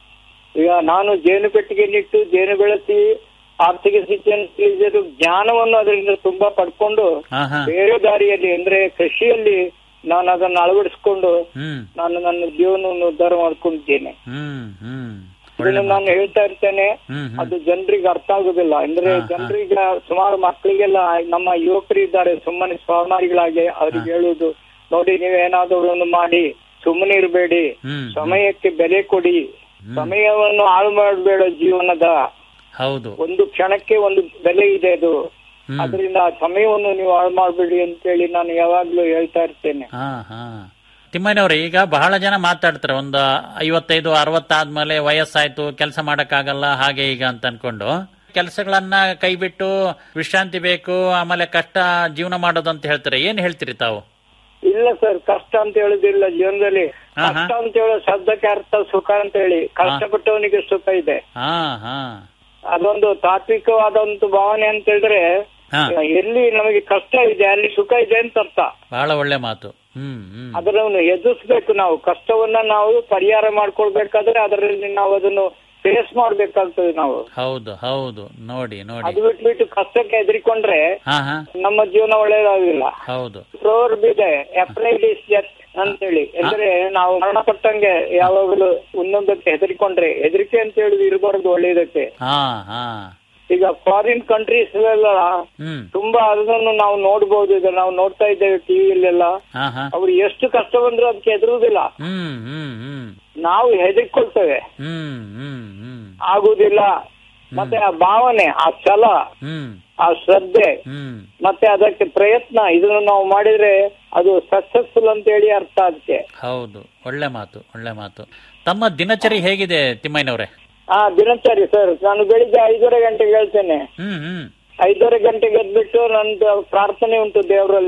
ಈಗ ನಾನು ಜೇನು ಪೆಟ್ಟಿಗೆ ನಿಟ್ಟು ಜೇನು ಬೆಳೆಸಿ ಆರ್ಥಿಕ ಸ್ಥಿತಿಯನ್ನು ತಿಳಿಸಿದ್ದು ಜ್ಞಾನವನ್ನು ಅದರಿಂದ ತುಂಬಾ ಪಡ್ಕೊಂಡು ಹಾ ಹಾ ಬೇರೆ ದಾರಿಯಲ್ಲಿ ಅಂದ್ರೆ ಕೃಷಿಯಲ್ಲಿ ನಾನು ಅದನ್ನು ಅಳವಡಿಸಿಕೊಂಡು ಹ್ಮ್ ನಾನು ನನ್ನ ಜೀವನವನ್ನು ಉದ್ಧಾರ ಮಾಡ್ಕೊಂಡಿದ್ದೇನೆ ಹ್ಮ್ ಹ್ಮ್ ಒಳ್ಳೆ ಇದನ್ನು ನಾನು ಹೇಳ್ತಾ ಇರ್ತೇನೆ ಹ್ಮ್ ಹ್ಮ್ ಅದು ಜನರಿಗೆ ಅರ್ಥ ಆಗುದಿಲ್ಲ ಅಂದ್ರೆ ಹಾ, ಹಾ. ಜನರಿಗೆ ಸುಮಾರು ಮಕ್ಕಳಿಗೆಲ್ಲ ನಮ್ಮ ಯುವಕರು ಇದ್ದಾರೆ ಸುಮ್ಮನೆ ಸ್ವಾಮಾರಿಗಳಾಗಿ ಅವ್ರಿಗೆ ಹೇಳುವುದು ನೋಡಿ ನೀವೇನಾದ್ರೂ ಒಂದು ಮಾಡಿ ಸುಮ್ಮನೆ ಇರಬೇಡಿ ಹ್ಮ್ ಸಮಯಕ್ಕೆ ಬೆಲೆ ಕೊಡಿ ಹ್ಮ್. ಸಮಯವನ್ನು ಹಾಳು ಮಾಡಬೇಡ ಜೀವನದ ಹೌದು ಒಂದು ಕ್ಷಣಕ್ಕೆ ಒಂದು ಬೆಲೆ ಇದೆ ಅದು ಹ್ಮ್ ಅದರಿಂದ ಆ ಸಮಯವನ್ನು ನೀವು ಹಾಳು ಮಾಡಬೇಡಿ ಅಂತೇಳಿ ನಾನು ಯಾವಾಗ್ಲೂ ಹೇಳ್ತಾ ಇರ್ತೇನೆ ಹಾ ಹಾ ತಿಮ್ಮಯ್ಯನವ್ರೆ ಈಗ ಬಹಳ ಜನ ಮಾತಾಡ್ತಾರೆ ಒಂದು ಐವತ್ತೈದು ಅರವತ್ತಾದ್ಮೇಲೆ ವಯಸ್ಸಾಯ್ತು ಕೆಲಸ ಮಾಡಕ್ಕಾಗಲ್ಲ ಹಾಗೆ ಈಗ ಅಂತ ಅನ್ಕೊಂಡು ಕೆಲಸಗಳನ್ನ ಕೈ ಬಿಟ್ಟು ವಿಶ್ರಾಂತಿ ಬೇಕು ಆಮೇಲೆ ಕಷ್ಟ ಜೀವನ ಮಾಡೋದು ಅಂತ ಹೇಳ್ತಾರೆ ಏನ್ ಹೇಳ್ತೀರಿ ತಾವು ಇಲ್ಲ ಸರ್ ಕಷ್ಟ ಅಂತ ಹೇಳುದಿಲ್ಲ ಜೀವನದಲ್ಲಿ ಹಾ, ಹಾ. ಕಷ್ಟ ಅಂತ ಹೇಳೋ ಶಬ್ದಕ್ಕೆ ಅರ್ಥ ಸುಖ ಅಂತ ಹೇಳಿ ಕಷ್ಟಪಟ್ಟವನಿಗೆ ಸುಖ ಇದೆ ಹಾ ಹಾ ಅದೊಂದು ತಾತ್ವಿಕವಾದ ಒಂದು ಭಾವನೆ ಅಂತ ಹೇಳಿದ್ರೆ ಹಾ ಎಲ್ಲಿ ನಮಗೆ ಕಷ್ಟ ಇದೆ ಅಲ್ಲಿ ಸುಖ ಇದೆ ಅಂತ ಅರ್ಥ ಬಹಳ ಒಳ್ಳೆ ಮಾತು ಹ್ಮ್ ಹ್ಮ್ ಅದನ್ನು ಎದುರಿಸ್ಬೇಕು ನಾವು ಕಷ್ಟವನ್ನ ನಾವು ಪರಿಹಾರ ಮಾಡ್ಕೊಳ್ಬೇಕಾದ್ರೆ ಅದರಲ್ಲಿ ನಾವು ಅದನ್ನು ಫೇಸ್ ಮಾಡ್ಬೇಕಾಗ್ತದೆ ನಾವು ಹೌದು ಹೌದು ನೋಡಿ ನೋಡಿ ಅದು ಬಿಟ್ಬಿಟ್ಟು ಕಷ್ಟಕ್ಕೆ ಹೆದರಿಕೊಂಡ್ರೆ ಹಾ ಹಾ ನಮ್ಮ ಜೀವನ ಒಳ್ಳೇದಾಗಿಲ್ಲ ಹೌದು ಪ್ರೋವರ್ಬ್ ಇದೆ ಅಪ್ರೈಡ್ ಇಸ್ ಡೆತ್ ಅಂತೇಳಿ ಅಂದ್ರೆ ನಾವು ಮರಣ ಪಟ್ಟಂಗೆ ಯಾವಾಗಲೂ ಒಂದೊಂದಕ್ಕೆ ಹೆದರಿಕೊಂಡ್ರೆ ಹೆದರಿಕೆ ಅಂತ ಹೇಳುದು ಇರಬಾರ್ದು ಒಳ್ಳೇದಕ್ಕೆ ಹಾ ಹಾ ಈಗ ಫಾರಿನ್ ಕಂಟ್ರೀಸ್ ಎಲ್ಲ ಹ್ಮ್ ತುಂಬಾ ಅದನ್ನು ನಾವು ನೋಡ್ಬೋದು ಈಗ ನಾವು ನೋಡ್ತಾ ಇದ್ದೇವೆ ಟಿವಿಯಲ್ಲೆಲ್ಲ ಹಾ ಹಾ ಅವ್ರು ಎಷ್ಟು ಕಷ್ಟ ಬಂದ್ರು ಅದಕ್ಕೆ ಹೆದರುವುದಿಲ್ಲ ಹ್ಮ್ ಹ್ಮ್ ಹ್ಮ್ ನಾವು ಹೆದರ್ಕೊಳ್ತೇವೆ ಹ್ಮ್ ಹ್ಮ್ ಹ್ಮ್ ಆಗುದಿಲ್ಲ ಮತ್ತೆ ಆ ಭಾವನೆ ಆ ಛಲ ಹ್ಮ್ ಆ ಶ್ರದ್ಧೆ ಹ್ಮ್ ಮತ್ತೆ ಅದಕ್ಕೆ ಪ್ರಯತ್ನ ಇದನ್ನು ನಾವು ಮಾಡಿದ್ರೆ ಅದು ಸಕ್ಸಸ್ಫುಲ್ ಅಂತ ಹೇಳಿ ಅರ್ಥ ಅದಕ್ಕೆ ಹೌದು ಒಳ್ಳೆ ಮಾತು ಒಳ್ಳೆ ಮಾತು ತಮ್ಮ ದಿನಚರಿ ಹೇಗಿದೆ ತಿಮ್ಮಯ್ಯನವ್ರೆ ಆ ದಿನಚರಿ ಸರ್ ನಾನು ಬೆಳಿಗ್ಗೆ ಐದೂವರೆ ಗಂಟೆಗೆ ಹೇಳ್ತೇನೆ ಹ್ಮ್ ಹ್ಮ್ ಐದೂವರೆ ಗಂಟೆಗೆ ಎದ್ಬಿಟ್ಟು ನಂದು ಪ್ರಾರ್ಥನೆ ಉಂಟು ದೇವರಲ್ಲಿ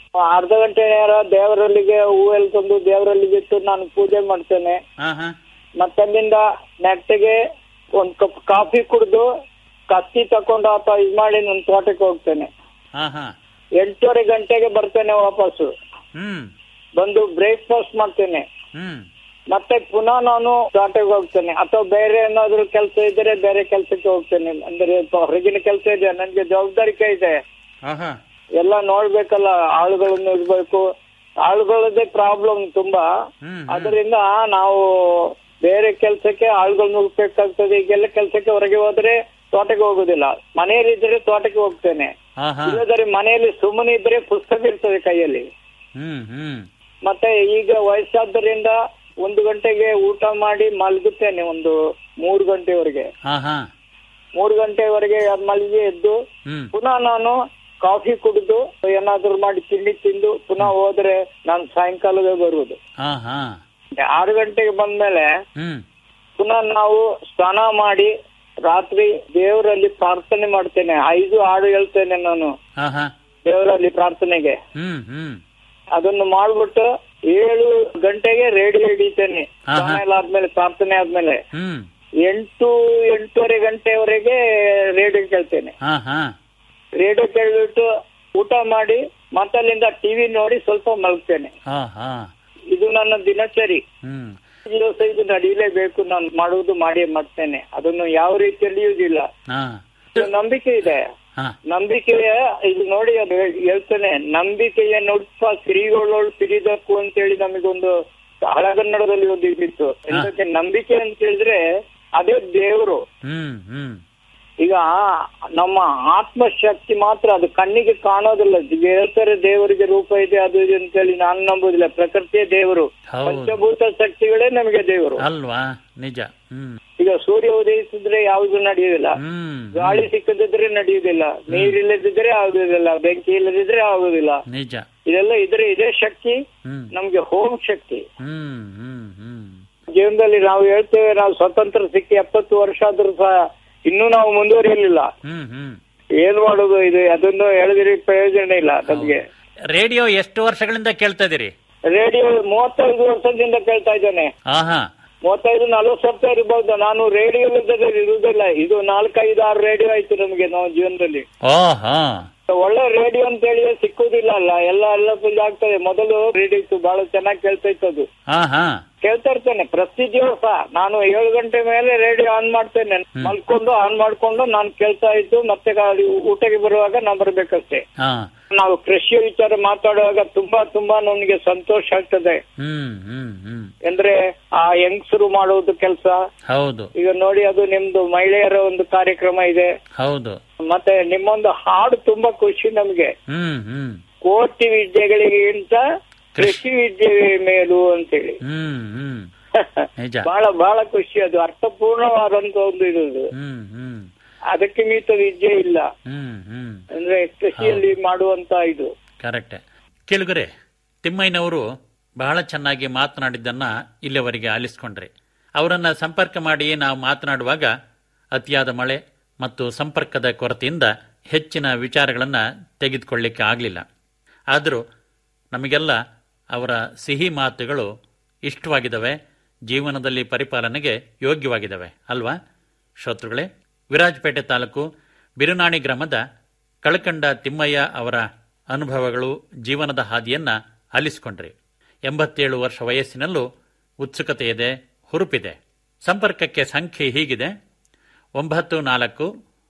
ಅರ್ಧ ಗಂಟೆ ನೇರ ದೇವರಲ್ಲಿಗೆ ಹೂವೆಲ್ಲ ತಂದು ದೇವರಲ್ಲಿ ಬಿಟ್ಟು ನಾನು ಪೂಜೆ ಮಾಡ್ತೇನೆ ಹಾ ಹಾ ಮತ್ತಲ್ಲಿಂದ ನೆಟ್ಟಿಗೆ ಒಂದ್ ಕಪ್ ಕಾಫಿ ಕುಡಿದು ಕತ್ತಿ ತಕೊಂಡು ಅಥವಾ ಇದ್ ಮಾಡಿ ನನ್ನ ತೋಟಕ್ಕೆ ಹೋಗ್ತೇನೆ ಹಾ ಹಾ ಎಂಟೂವರೆ ಗಂಟೆಗೆ ಬರ್ತೇನೆ ವಾಪಸ್ಸು ಹ್ಮ್ ಬಂದು ಬ್ರೇಕ್ಫಾಸ್ಟ್ ಮಾಡ್ತೇನೆ ಹ್ಮ್ ಮತ್ತೆ ಪುನಃ ನಾನು ತೋಟಕ್ಕೆ ಹೋಗ್ತೇನೆ ಅಥವಾ ಬೇರೆ ಏನಾದ್ರು ಕೆಲಸ ಇದ್ರೆ ಬೇರೆ ಕೆಲಸಕ್ಕೆ ಹೋಗ್ತೇನೆ ಅಂದ್ರೆ ಪ- ಹೊರಗಿನ ಕೆಲಸ ಇದೆ ನನ್ಗೆ ಜವಾಬ್ದಾರಿಕೆ ಇದೆ ಹಾ ಹಾ ಎಲ್ಲ ನೋಡ್ಬೇಕಲ್ಲ ಆಳುಗಳನ್ನು ಇರ್ಬೇಕು ಆಳುಗಳದ್ದೇ ಪ್ರಾಬ್ಲಮ್ ತುಂಬಾ ಹ್ಮ್ ಅದರಿಂದ ನಾವು ಬೇರೆ ಕೆಲಸಕ್ಕೆ ಆಳುಗಳನ್ನ ಹುಡುಕ್ಬೇಕಾಗ್ತದೆ ಈಗೆಲ್ಲ ಕೆಲಸಕ್ಕೆ ಹೊರಗೆ ಹೋದ್ರೆ ತೋಟಕ್ಕೆ ಹೋಗುದಿಲ್ಲ ಮನೆಯಲ್ಲಿ ಇದ್ರೆ ತೋಟಕ್ಕೆ ಹೋಗ್ತೇನೆ ಹಾ ಹಾ ಇಲ್ಲದ್ರೆ ಮನೆಯಲ್ಲಿ ಸುಮ್ಮನೆ ಇದ್ರೆ ಪುಸ್ತಕ ಇರ್ತದೆ ಕೈಯಲ್ಲಿ ಹ್ಮ್ ಹ್ಮ್ ಮತ್ತೆ ಈಗ ವಯಸ್ಸಾದ್ದರಿಂದ ಒಂದು ಗಂಟೆಗೆ ಊಟ ಮಾಡಿ ಮಲಗುತ್ತೇನೆ ಒಂದು ಮೂರು ಗಂಟೆವರೆಗೆ ಹಾ ಹಾ ಮೂರು ಗಂಟೆವರೆಗೆ ಮಲಗಿ ಎದ್ದು ಹ್ಮ್ ಪುನಃ ನಾನು ಕಾಫಿ ಕುಡಿದು ಏನಾದ್ರು ಮಾಡಿ ತಿಂಡಿ ತಿಂದು ಪುನಃ ಹೋದ್ರೆ ನಾನು ಸಾಯಂಕಾಲವೇ ಬರುವುದು ಹಾ ಹಾ ಆರು ಗಂಟೆಗೆ ಬಂದ್ಮೇಲೆ ಹ್ಮ್ ಪುನಃ ನಾವು ಸ್ನಾನ ಮಾಡಿ ರಾತ್ರಿ ದೇವರಲ್ಲಿ ಪ್ರಾರ್ಥನೆ ಮಾಡ್ತೇನೆ ಐದು ಹಾಡು ಹೇಳ್ತೇನೆ ನಾನು ಹಾ ಹಾ ದೇವರಲ್ಲಿ ಪ್ರಾರ್ಥನೆಗೆ ಹ್ಮ್ ಹ್ಮ್ ಅದನ್ನು ಮಾಡ್ಬಿಟ್ಟು ಏಳು ಗಂಟೆಗೆ ರೇಡಿಯೋ ಹಿಡಿತೇನೆ ಹಾ, ಹಾ. ಸ್ನಾನ ಎಲ್ಲ ಆದ್ಮೇಲೆ ಪ್ರಾರ್ಥನೆ ಆದ್ಮೇಲೆ ಹ್ಮ್ ಎಂಟು ಎಂಟೂವರೆ ಗಂಟೆವರೆಗೆ ರೇಡಿಯೋ ಕೇಳ್ತೇನೆ ಹಾ ಹಾ ರೇಡಿಯೋ ಕೇಳ್ಬಿಟ್ಟು ಊಟ ಮಾಡಿ ಮತ್ತಲ್ಲಿಂದ ಟಿವಿ ನೋಡಿ ಸ್ವಲ್ಪ ಮಲಗ್ತೇನೆ ಹಾ ಹಾ ಇದು ನನ್ನ ದಿನಚರಿ ಹ್ಮ್ ಈ ದಿವಸ ಇದು ನಡೀಲೇಬೇಕು ನಾನು ಮಾಡುವುದು ಮಾಡಿಯೇ ಮಾಡ್ತೇನೆ ಅದನ್ನು ಯಾವ ರೀತಿಯಲ್ಲಿಯೂ ಇಲ್ಲ ಹಾ ಇದು ನಂಬಿಕೆ ಇದೆ ಹಾ ನಂಬಿಕೆಯ ಇದು ನೋಡಿ ಅದು ಹೇಳ್- ಹೇಳ್ತೇನೆ ನಂಬಿಕೆಯ ನುಡ್ಪ ಸಿರಿಗಳೋಳು ಸಿರಿದಕ್ಕು ಅಂತೇಳಿ ನಮಗೊಂದು ಹಳಗನ್ನಡದಲ್ಲಿ ಒಂದು ಇದಿತ್ತು ಇದಕ್ಕೆ ನಂಬಿಕೆ ಅಂತ ಹೇಳಿದ್ರೆ ಅದೇ ದೇವರು ಹ್ಮ್ ಹ್ಮ್ ಈಗ ನಮ್ಮ ಆತ್ಮಶಕ್ತಿ ಮಾತ್ರ ಅದು ಕಣ್ಣಿಗೆ ಕಾಣೋದಿಲ್ಲ ಈಗ ಹೇಳ್ತಾರೆ ದೇವರಿಗೆ ರೂಪ ಇದೆ ಅದು ಇದೆ ಅಂತೇಳಿ ನಾನು ನಂಬುದಿಲ್ಲ ಪ್ರಕೃತಿಯೇ ದೇವರು ಹೌದು ಪಂಚಭೂತ ಶಕ್ತಿಗಳೇ ನಮಗೆ ದೇವರು ಅಲ್ವಾ ನಿಜ ಹ್ಮ್ ಈಗ ಸೂರ್ಯ ಉದಯಿಸಿದ್ರೆ ಯಾವುದು ನಡೆಯುವುದಿಲ್ಲ ಹ್ಮ್ ಗಾಳಿ ಸಿಕ್ಕದಿದ್ರೆ ನಡೆಯುವುದಿಲ್ಲ ನೀರಿಲ್ಲದಿದ್ರೆ ಆಗುದಿಲ್ಲ ಬೆಂಕಿ ಇಲ್ಲದಿದ್ರೆ ಆಗುದಿಲ್ಲ ನಿಜ ಇದೆಲ್ಲ ಇದ್ರೆ ಇದೇ ಶಕ್ತಿ ಹ್ಮ್ ನಮ್ಗೆ ಹೋಮ್ ಶಕ್ತಿ ಹ್ಮ್ ಹ್ಮ್ ಹ್ಮ್ ಜೀವನದಲ್ಲಿ ನಾವು ಹೇಳ್ತೇವೆ ನಾವು ಸ್ವತಂತ್ರ ಸಿಕ್ಕಿ ಎಪ್ಪತ್ತು ವರ್ಷ ಆದ್ರೂ ಸಹ ಇನ್ನೂ ನಾವು ಮುಂದುವರಿಯಲಿಲ್ಲ ಹ್ಮ್ ಹ್ಮ್ ಏನ್ ಮಾಡುದು ಇದು ಅದನ್ನು ಹೇಳಿದ್ರೆ ಪ್ರಯೋಜನ ಇಲ್ಲ ನಮ್ಗೆ ರೇಡಿಯೋ ಎಷ್ಟು ವರ್ಷಗಳಿಂದ ಕೇಳ್ತಾ ಇದೀರಿ ರೇಡಿಯೋ ಮೂವತ್ತೈದು ವರ್ಷದಿಂದ ಕೇಳ್ತಾ ಇದ್ದೇನೆ ಹಾ ಹಾ ಮೂವತ್ತೈದು ನಲವತ್ತು ವರ್ಷ ಇರ್ಬೋದು ನಾನು ರೇಡಿಯೋ ಇರುವುದಿಲ್ಲ ಇದು ನಾಲ್ಕೈದು ಆರು ರೇಡಿಯೋ ಆಯ್ತು ನಮ್ಗೆ ನಾವು ಜೀವನದಲ್ಲಿ ಓ ಹಾ ಒಳ್ಳೆ ರೇಡಿಯೋ ಅಂತ ಹೇಳಿ ಸಿಕ್ಕುದಿಲ್ಲ ಅಲ್ಲ ಎಲ್ಲ ಎಲ್ಲ ಫುಲ್ ಆಗ್ತದೆ ಮೊದಲು ರೇಡಿಯೋ ಇತ್ತು ಬಹಳ ಚೆನ್ನಾಗಿ ಕೇಳ್ತಾ ಇತ್ತು ಅದು ಹಾ ಹಾ ಕೇಳ್ತಾ ಇರ್ತೇನೆ ಪ್ರತಿ ದಿವಸ ನಾನು ಏಳು ಗಂಟೆ ಮೇಲೆ ರೇಡಿಯೋ ಆನ್ ಮಾಡ್ತೇನೆ ಮಲ್ಕೊಂಡು ಆನ್ ಮಾಡ್ಕೊಂಡು ನಾನು ಕೇಳ್ತಾ ಇದ್ದು ಮತ್ತೆ ಗಾಡಿ ಊಟಕ್ಕೆ ಬರುವಾಗ ನಾವು ಬರ್ಬೇಕಷ್ಟೇ ಹಾ ನಾವು ಕೃಷಿಯ ವಿಚಾರ ಮಾತಾಡುವಾಗ ತುಂಬಾ ತುಂಬಾ ನನಗೆ ಸಂತೋಷ ಆಗ್ತದೆ ಹ್ಮ್ ಹ್ಮ್ ಹ್ಮ್ ಅಂದ್ರೆ ಆ ಹೆಂಗಸರು ಮಾಡುವುದು ಕೆಲಸ ಹೌದು ಈಗ ನೋಡಿ ಅದು ನಿಮ್ದು ಮಹಿಳೆಯರ ಒಂದು ಕಾರ್ಯಕ್ರಮ ಇದೆ ಹೌದು ಮತ್ತೆ ನಿಮ್ಮೊಂದು ಹಾಡು ತುಂಬಾ ಖುಷಿ ನಮ್ಗೆ ಹ್ಮ್ ಹ್ಮ್ ಕೋಟಿ ವಿದ್ಯೆಗಳಿಗಿಂತ ಕೃಷಿ ವಿದ್ಯೆ ಮೇಲು ಅಂತೇಳಿ ಹ್ಮ್ ಹ್ಮ್ ನಿಜ ಬಹಳ ಬಹಳ ಖುಷಿ ಅದು ಅರ್ಥಪೂರ್ಣವಾದಂತ ಒಂದು ಇದು ಅದು. ಹ್ಮ್ ಹ್ಮ್ ಅದಕ್ಕೆ ಮೀತ ವಿದ್ಯೆ ಇಲ್ಲ ಹ್ಮ್ ಹ್ಮ್ ಅಂದ್ರೆ ಕೃಷಿಯಲ್ಲಿ ಮಾಡುವಂತ ಇದು ಕರೆಕ್ಟ್ ಕೇಳುಗರೆ ತಿಮ್ಮಯ್ಯನವರು ಬಹಳ ಚೆನ್ನಾಗಿ ಮಾತನಾಡಿದ್ದನ್ನ ಇಲ್ಲಿವರೆಗೆ ಆಲಿಸ್ಕೊಂಡ್ರಿ ಅವರನ್ನ ಸಂಪರ್ಕ ಮಾಡಿ ನಾವು ಮಾತನಾಡುವಾಗ ಅತಿಯಾದ ಮಳೆ ಮತ್ತು ಸಂಪರ್ಕದ ಕೊರತೆಯಿಂದ ಹೆಚ್ಚಿನ ವಿಚಾರಗಳನ್ನ ತೆಗೆದುಕೊಳ್ಳಿಕ್ಕೆ ಆಗಲಿಲ್ಲ ಆದರೂ ನಮಗೆಲ್ಲ ಅವರ ಸಿಹಿ ಮಾತುಗಳು ಇಷ್ಟವಾಗಿದ್ದಾವೆ ಜೀವನದಲ್ಲಿ ಪರಿಪಾಲನೆಗೆ ಯೋಗ್ಯವಾಗಿದ್ದಾವೆ ಅಲ್ವಾ ಶ್ರೋತೃಗಳೇ ವಿರಾಜಪೇಟೆ ತಾಲೂಕು ಬಿರುನಾಣಿ ಗ್ರಾಮದ ಕಳಕಂಡ ತಿಮ್ಮಯ್ಯ ಅವರ ಅನುಭವಗಳು ಜೀವನದ ಹಾದಿಯನ್ನ ಆಲಿಸಿಕೊಂಡ್ರಿ ಎಂಬತ್ತೇಳು ವರ್ಷ ವಯಸ್ಸಿನಲ್ಲೂ ಉತ್ಸುಕತೆ ಇದೆ ಹುರುಪಿದೆ ಸಂಪರ್ಕಕ್ಕೆ ಸಂಖ್ಯೆ ಹೀಗಿದೆ ಒಂಬತ್ತು ನಾಲ್ಕು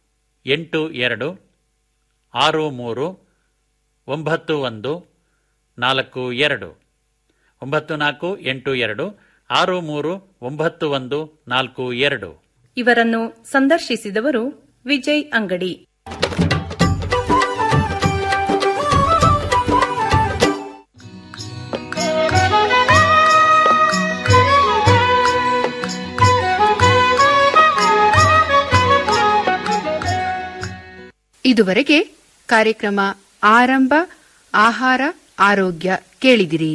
ಎಂಟು ಎರಡು ಆರು ಮೂರು ಒಂಬತ್ತು ಒಂದು ನಾಲ್ಕು ಎರಡು ಒಂಬತ್ತು ನಾಲ್ಕು ಎಂಟು ಎರಡು ಆರು ಮೂರು ಒಂಬತ್ತು ಒಂದು ನಾಲ್ಕು ಎರಡು ಇವರನ್ನು ಸಂದರ್ಶಿಸಿದವರು ವಿಜಯ್ ಅಂಗಡಿ ಇದುವರೆಗೆ ಕಾರ್ಯಕ್ರಮ ಆರಂಭ ಆಹಾರ ಆರೋಗ್ಯ ಕೇಳಿದಿರಿ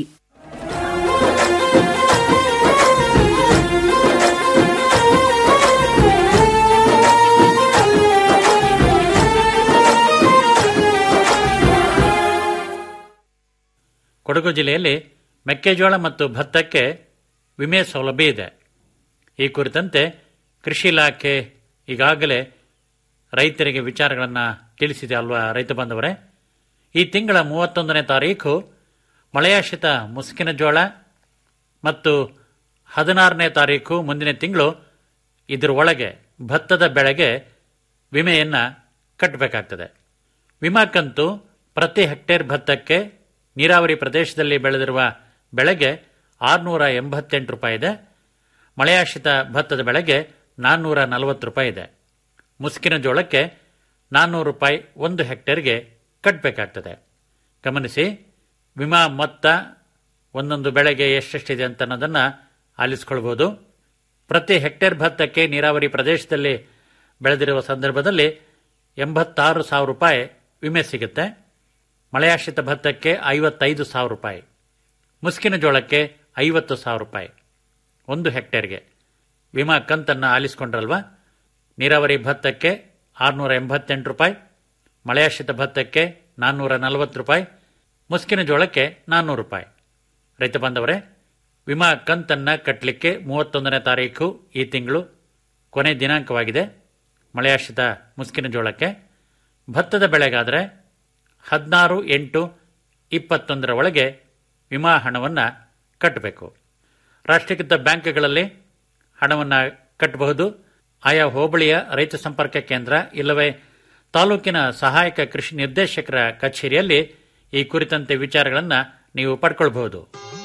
ಕೊಡಗು ಜಿಲ್ಲೆಯಲ್ಲಿ ಮೆಕ್ಕೆಜೋಳ ಮತ್ತು ಭತ್ತಕ್ಕೆ ವಿಮೆ ಸೌಲಭ್ಯ ಇದೆ ಈ ಕುರಿತಂತೆ ಕೃಷಿ ಇಲಾಖೆ ಈಗಾಗಲೇ ರೈತರಿಗೆ ವಿಚಾರಗಳನ್ನು ತಿಳಿಸಿದೆ ಅಲ್ವಾ ರೈತ ಬಾಂಧವರೇ ಈ ತಿಂಗಳ ಮೂವತ್ತೊಂದನೇ ತಾರೀಖು ಮಳೆಯಾಶ್ರಿತ ಮುಸುಕಿನ ಜೋಳ ಮತ್ತು ಹದಿನಾರನೇ ತಾರೀಖು ಮುಂದಿನ ತಿಂಗಳು ಇದರ ಒಳಗೆ ಭತ್ತದ ಬೆಳೆಗೆ ವಿಮೆಯನ್ನು ಕಟ್ಟಬೇಕಾಗ್ತದೆ ವಿಮಾ ಕಂತು ಪ್ರತಿ ಹೆಕ್ಟೇರ್ ಭತ್ತಕ್ಕೆ ನೀರಾವರಿ ಪ್ರದೇಶದಲ್ಲಿ ಬೆಳೆದಿರುವ ಬೆಳೆಗೆ ಆರುನೂರ ಎಂಬತ್ತೆಂಟು ರೂಪಾಯಿ ಇದೆ ಮಳೆಯಾಶ್ರಿತ ಭತ್ತದ ಬೆಳೆಗೆ ನಾನ್ನೂರ ನಲವತ್ತು ರೂಪಾಯಿ ಇದೆ ಮುಸುಕಿನ ಜೋಳಕ್ಕೆ ನಾನ್ನೂರು ರೂಪಾಯಿ ಒಂದು ಹೆಕ್ಟೇರ್ಗೆ ಕಟ್ಟಬೇಕಾಗ್ತದೆ ಗಮನಿಸಿ ವಿಮಾ ಮೊತ್ತ ಒಂದೊಂದು ಬೆಳೆಗೆ ಎಷ್ಟೆಷ್ಟಿದೆ ಅಂತ ಅನ್ನೋದನ್ನು ಆಲಿಸ್ಕೊಳ್ಬೋದು ಪ್ರತಿ ಹೆಕ್ಟೇರ್ ಭತ್ತಕ್ಕೆ ನೀರಾವರಿ ಪ್ರದೇಶದಲ್ಲಿ ಬೆಳೆದಿರುವ ಸಂದರ್ಭದಲ್ಲಿ ಎಂಬತ್ತಾರು ಸಾವಿರ ರೂಪಾಯಿ ವಿಮೆ ಸಿಗುತ್ತೆ ಮಳೆಯಾಶ್ರಿತ ಭತ್ತಕ್ಕೆ ಐವತ್ತೈದು ಸಾವಿರ ರೂಪಾಯಿ ಮುಸ್ಕಿನ ಜೋಳಕ್ಕೆ ಐವತ್ತು ಸಾವಿರ ರೂಪಾಯಿ ಒಂದು ಹೆಕ್ಟೇರ್ಗೆ ವಿಮಾ ಕಂತನ್ನು ಆಲಿಸ್ಕೊಂಡ್ರಲ್ವಾ ನೀರಾವರಿ ಭತ್ತಕ್ಕೆ ಆರುನೂರ ಎಂಬತ್ತೆಂಟು ರೂಪಾಯಿ ಮಳೆಯಾಶ್ರಿತ ಭತ್ತಕ್ಕೆ ನಾನ್ನೂರ ನಲವತ್ತು ರೂಪಾಯಿ ಮುಸ್ಕಿನ ಜೋಳಕ್ಕೆ ನಾನ್ನೂರು ರೂಪಾಯಿ ರೈತ ಬಾಂಧವರೇ ವಿಮಾ ಕಂತನ್ನು ಕಟ್ಟಲಿಕ್ಕೆ ಮೂವತ್ತೊಂದನೇ ತಾರೀಕು ಈ ತಿಂಗಳು ಕೊನೆ ದಿನಾಂಕವಾಗಿದೆ ಮಳೆಯಾಶ್ರಿತ ಮುಸ್ಕಿನ ಜೋಳಕ್ಕೆ ಭತ್ತದ ಬೆಳೆಗಾದರೆ ಹದಿನಾರು ಎಂಟು ಇಪ್ಪತ್ತೊಂದರ ಒಳಗೆ ವಿಮಾ ಹಣವನ್ನು ಕಟ್ಟಬೇಕು ರಾಷ್ಟ್ರೀಕೃತ ಬ್ಯಾಂಕ್ಗಳಲ್ಲಿ ಹಣವನ್ನು ಕಟ್ಟಬಹುದು ಆಯಾ ಹೋಬಳಿಯ ರೈತ ಸಂಪರ್ಕ ಕೇಂದ್ರ ಇಲ್ಲವೇ ತಾಲೂಕಿನ ಸಹಾಯಕ ಕೃಷಿ ನಿರ್ದೇಶಕರ ಕಚೇರಿಯಲ್ಲಿ ಈ ಕುರಿತಂತೆ ವಿಚಾರಗಳನ್ನು ನೀವು ಪಡ್ಕೊಳ್ಬಹುದು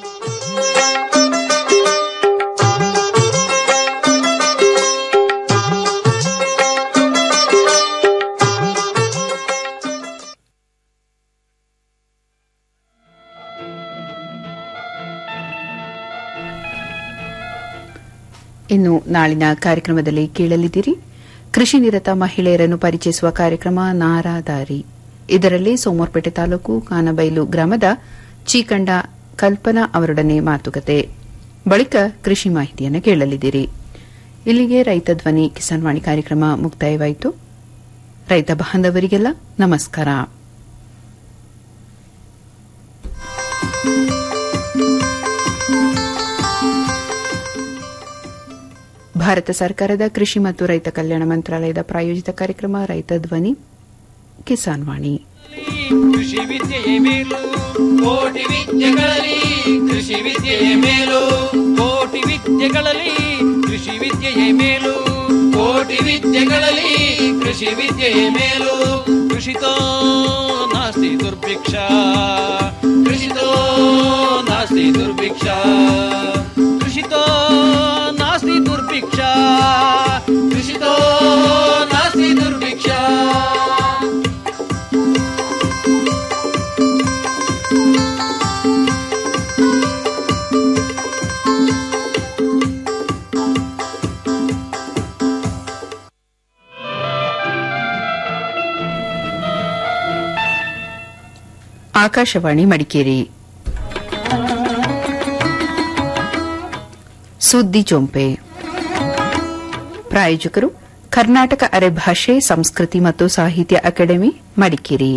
ಇನ್ನು ನಾಳಿನ ಕಾರ್ಯಕ್ರಮದಲ್ಲಿ ಕೇಳಲಿದ್ದೀರಿ ಕೃಷಿ ನಿರತ ಮಹಿಳೆಯರನ್ನು ಪರಿಚಯಿಸುವ ಕಾರ್ಯಕ್ರಮ ನಾರಾದಾರಿ ಇದರಲ್ಲಿ ಸೋಮವಾರಪೇಟೆ ತಾಲೂಕು ಕಾನಬೈಲು ಗ್ರಾಮದ ಚೀಕಂಡ ಕಲ್ಪನಾ ಅವರೊಡನೆ ಮಾತುಕತೆ ಬಳಿಕ ಕೃಷಿ ಮಾಹಿತಿಯನ್ನು ಕೇಳಲಿದ್ದೀರಿ ಇಲ್ಲಿಗೆ ರೈತ ಧ್ವನಿ ಕಿಸಾನ್ ವಾಣಿ ಕಾರ್ಯಕ್ರಮ ಮುಕ್ತಾಯವಾಯಿತು ರೈತ ಬಾಂಧವರಿಗೆಲ್ಲ ನಮಸ್ಕಾರ ಭಾರತ ಸರ್ಕಾರದ ಕೃಷಿ ಮತ್ತು ರೈತ ಕಲ್ಯಾಣ ಮಂತ್ರಾಲಯದ ಪ್ರಾಯೋಜಿತ ಕಾರ್ಯಕ್ರಮ ರೈತ ಧ್ವನಿ ಕಿಸಾನ್ ವಾಣಿ ಕೃಷಿ ವಿದ್ಯೆಯೇ ಮೇಲು ಕೋಟಿ ವಿದ್ಯೆಗಳಲ್ಲಿ ಕೃಷಿ ವಿದ್ಯೆಯೇ ಮೇಲು ಕೋಟಿ ವಿದ್ಯೆಗಳಲ್ಲಿ ಕೃಷಿ ವಿದ್ಯೆಯೇ ಮೇಲು ಕೋಟಿ ವಿದ್ಯೆಗಳಲ್ಲಿ ಕೃಷಿ ವಿದ್ಯೆಯೇ ಮೇಲು ಕೃಷಿತೋ ನಾಸ್ತಿ ದುರ್ಭಿಕ್ಷ ಕೃಷಿತೋ ನಾಸ್ತಿ ದುರ್ಭಿಕ್ಷ ಕೃಷಿತೋ ನಾಸ್ತಿ ದುರ್ಭಿಕ್ಷ ಕೃಷಿತೋ ನಾಸ್ತಿ ದುರ್ಭಿಕ್ಷ ಆಕಾಶವಾಣಿ ಮಡಿಕೇರಿ ಸುದ್ದಿ ಜೊಂಪೆ ಪ್ರಾಯೋಜಕರು ಕರ್ನಾಟಕ ಅರೆಭಾಷೆ ಸಂಸ್ಕೃತಿ ಮತ್ತು ಸಾಹಿತ್ಯ ಅಕಾಡೆಮಿ ಮಡಿಕೇರಿ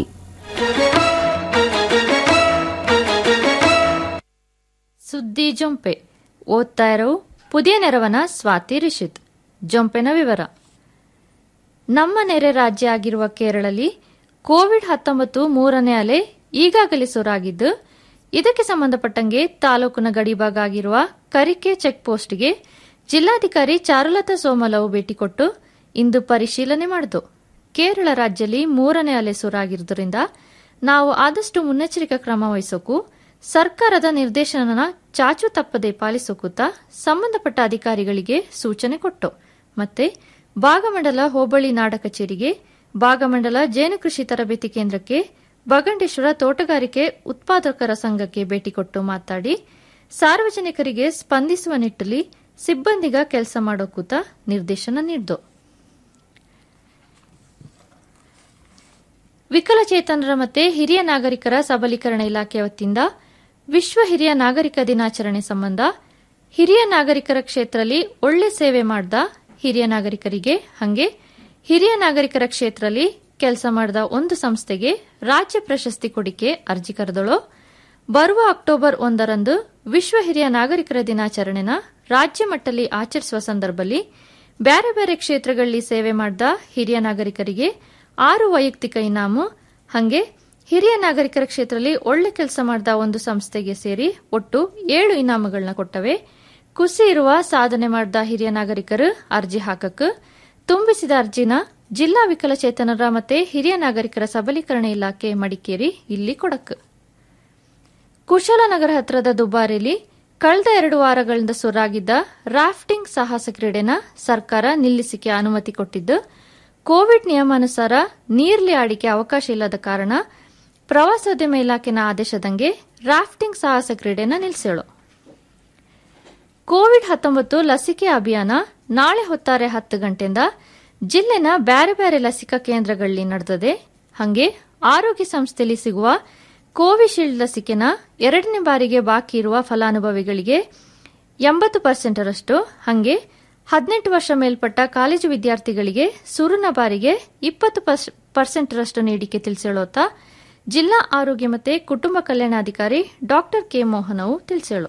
ಸುದ್ದಿ ಜೊಂಪೆ ಓದ್ತಾ ಇರೋ ಪುದಿಯ ನೆರವನ ಸ್ವಾತಿ ರಿಷಿತ್ ಜೊಂಪೆನ ವಿವರ ನಮ್ಮ ನೆರೆ ರಾಜ್ಯ ಆಗಿರುವ ಕೇರಳಲ್ಲಿ ಕೋವಿಡ್ ಹತ್ತೊಂಬತ್ತು ಮೂರನೇ ಅಲೆ ಈಗಾಗಲೇ ಸುರಾಗಿದ್ದು ಇದಕ್ಕೆ ಸಂಬಂಧಪಟ್ಟಂಗೆ ತಾಲೂಕಿನ ಗಡಿಭಾಗ ಆಗಿರುವ ಕರಿಕೆ ಚೆಕ್ ಪೋಸ್ಟ್ಗೆ ಜಿಲ್ಲಾಧಿಕಾರಿ ಚಾರುಲತಾ ಸೋಮಲವು ಭೇಟಿ ಕೊಟ್ಟು ಇಂದು ಪರಿಶೀಲನೆ ಮಾಡಿತು ಕೇರಳ ರಾಜ್ಯದಲ್ಲಿ ಮೂರನೇ ಅಲೆ ಸುರಾಗಿರುವುದರಿಂದ ನಾವು ಆದಷ್ಟು ಮುನ್ನೆಚ್ಚರಿಕಾ ಕ್ರಮ ವಹಿಸೋಕು ಸರ್ಕಾರದ ನಿರ್ದೇಶನ ಚಾಚು ತಪ್ಪದೆ ಪಾಲಿಸೋಕೂತ ಸಂಬಂಧಪಟ್ಟ ಅಧಿಕಾರಿಗಳಿಗೆ ಸೂಚನೆ ಕೊಟ್ಟು ಮತ್ತೆ ಭಾಗಮಂಡಲ ಹೋಬಳಿ ನಾಡ ಕಚೇರಿಗೆ ಭಾಗಮಂಡಲ ಜೇನು ಕೃಷಿ ತರಬೇತಿ ಕೇಂದ್ರಕ್ಕೆ ಬಗಂಡೇಶ್ವರ ತೋಟಗಾರಿಕೆ ಉತ್ಪಾದಕರ ಸಂಘಕ್ಕೆ ಭೇಟಿ ಕೊಟ್ಟು ಮಾತಾಡಿ ಸಾರ್ವಜನಿಕರಿಗೆ ಸ್ಪಂದಿಸುವ ನಿಟ್ಟಲ್ಲಿ ಸಿಬ್ಬಂದಿಗ ಕೆಲಸ ಮಾಡೋಕೂತ ನಿರ್ದೇಶನ ನೀಡಿತು ವಿಕಲಚೇತನರ ಮತ್ತೆ ಹಿರಿಯ ನಾಗರಿಕರ ಸಬಲೀಕರಣ ಇಲಾಖೆ ವತಿಯಿಂದ ವಿಶ್ವ ಹಿರಿಯ ನಾಗರಿಕ ದಿನಾಚರಣೆ ಸಂಬಂಧ ಹಿರಿಯ ನಾಗರಿಕರ ಕ್ಷೇತ್ರದಲ್ಲಿ ಒಳ್ಳೆ ಸೇವೆ ಮಾಡಿದ ಹಿರಿಯ ನಾಗರಿಕರಿಗೆ ಹಂಗೆ ಹಿರಿಯ ನಾಗರಿಕರ ಕ್ಷೇತ್ರದಲ್ಲಿ ಕೆಲಸ ಮಾಡಿದ ಒಂದು ಸಂಸ್ಥೆಗೆ ರಾಜ್ಯ ಪ್ರಶಸ್ತಿ ಕೊಡಿಕೆ ಅರ್ಜಿ ಕರೆದಳು ಬರುವ ಅಕ್ಟೋಬರ್ ಒಂದರಂದು ವಿಶ್ವ ಹಿರಿಯ ನಾಗರಿಕರ ದಿನಾಚರಣೆನ ರಾಜ್ಯ ಮಟ್ಟದಲ್ಲಿ ಆಚರಿಸುವ ಸಂದರ್ಭದಲ್ಲಿ ಬ್ಯಾರೆ ಬೇರೆ ಕ್ಷೇತ್ರಗಳಲ್ಲಿ ಸೇವೆ ಮಾಡಿದ ಹಿರಿಯ ನಾಗರಿಕರಿಗೆ ಆರು ವೈಯಕ್ತಿಕ ಇನಾಮು ಹಂಗೆ ಹಿರಿಯ ನಾಗರಿಕರ ಕ್ಷೇತ್ರದಲ್ಲಿ ಒಳ್ಳೆ ಕೆಲಸ ಮಾಡಿದ ಒಂದು ಸಂಸ್ಥೆಗೆ ಸೇರಿ ಒಟ್ಟು ಏಳು ಇನಾಮುಗಳನ್ನ ಕೊಟ್ಟವೆ ಕುಸಿ ಇರುವ ಸಾಧನೆ ಮಾಡಿದ ಹಿರಿಯ ನಾಗರಿಕರು ಅರ್ಜಿ ಹಾಕಕ್ ತುಂಬಿಸಿದ ಅರ್ಜಿನ ಜಿಲ್ಲಾ ವಿಕಲಚೇತನರ ಮತ್ತೆ ಹಿರಿಯ ನಾಗರಿಕರ ಸಬಲೀಕರಣ ಇಲಾಖೆ ಮಡಿಕೇರಿ ಇಲ್ಲಿ ಕೊಡಕ್ ಕುಶಲನಗರ ಹತ್ರದ ದುಬಾರಿಲಿ ಕಳೆದ ಎರಡು ವಾರಗಳಿಂದ ಸುರಾಗಿದ್ದ ರಾಫ್ಟಿಂಗ್ ಸಾಹಸ ಕ್ರೀಡೆನ ಸರ್ಕಾರ ನಿಲ್ಲಿಸಿಕೆ ಅನುಮತಿ ಕೊಟ್ಟಿದ್ದು ಕೋವಿಡ್ ನಿಯಮಾನುಸಾರ ನೀರ್ಲಿ ಆಡಿಕೆ ಅವಕಾಶ ಇಲ್ಲದ ಕಾರಣ ಪ್ರವಾಸೋದ್ಯಮ ಇಲಾಖೆನ ಆದೇಶದಂಗೆ ರಾಫ್ಟಿಂಗ್ ಸಾಹಸ ಕ್ರೀಡೆನ ನಿಲ್ಲಿಸೇಳು ಕೋವಿಡ್ ಹತ್ತೊಂಬತ್ತು ಲಸಿಕೆ ಅಭಿಯಾನ ನಾಳೆ ಹೊತ್ತಾರೆ ಹತ್ತು ಗಂಟೆಯಿಂದ ಜಿಲ್ಲೆನ ಬ್ಯಾರೆ ಬ್ಯಾರೆ ಲಸಿಕಾ ಕೇಂದ್ರಗಳಲ್ಲಿ ನಡೆದದೆ ಹಂಗೆ ಆರೋಗ್ಯ ಸಂಸ್ಥೆಯಲ್ಲಿ ಸಿಗುವ ಕೋವಿಶೀಲ್ಡ್ ಲಸಿಕೆನ ಎರಡನೇ ಬಾರಿಗೆ ಬಾಕಿ ಇರುವ ಫಲಾನುಭವಿಗಳಿಗೆ ಎಂಬತ್ತು ಪರ್ಸೆಂಟರಷ್ಟು ಹಂಗೆ ಹದಿನೆಂಟು ವರ್ಷ ಮೇಲ್ಪಟ್ಟ ಕಾಲೇಜು ವಿದ್ಯಾರ್ಥಿಗಳಿಗೆ ಸುರುನ ಬಾರಿಗೆ ಇಪ್ಪತ್ತು ಪರ್ಸೆಂಟರಷ್ಟು ನೀಡಿಕೆ ತಿಳಿಸೇಳೋತ ಜಿಲ್ಲಾ ಆರೋಗ್ಯ ಮತ್ತು ಕುಟುಂಬ ಕಲ್ಯಾಣಾಧಿಕಾರಿ ಡಾಕ್ಟರ್ ಕೆ ಮೋಹನವು ತಿಳಿಸೇಳು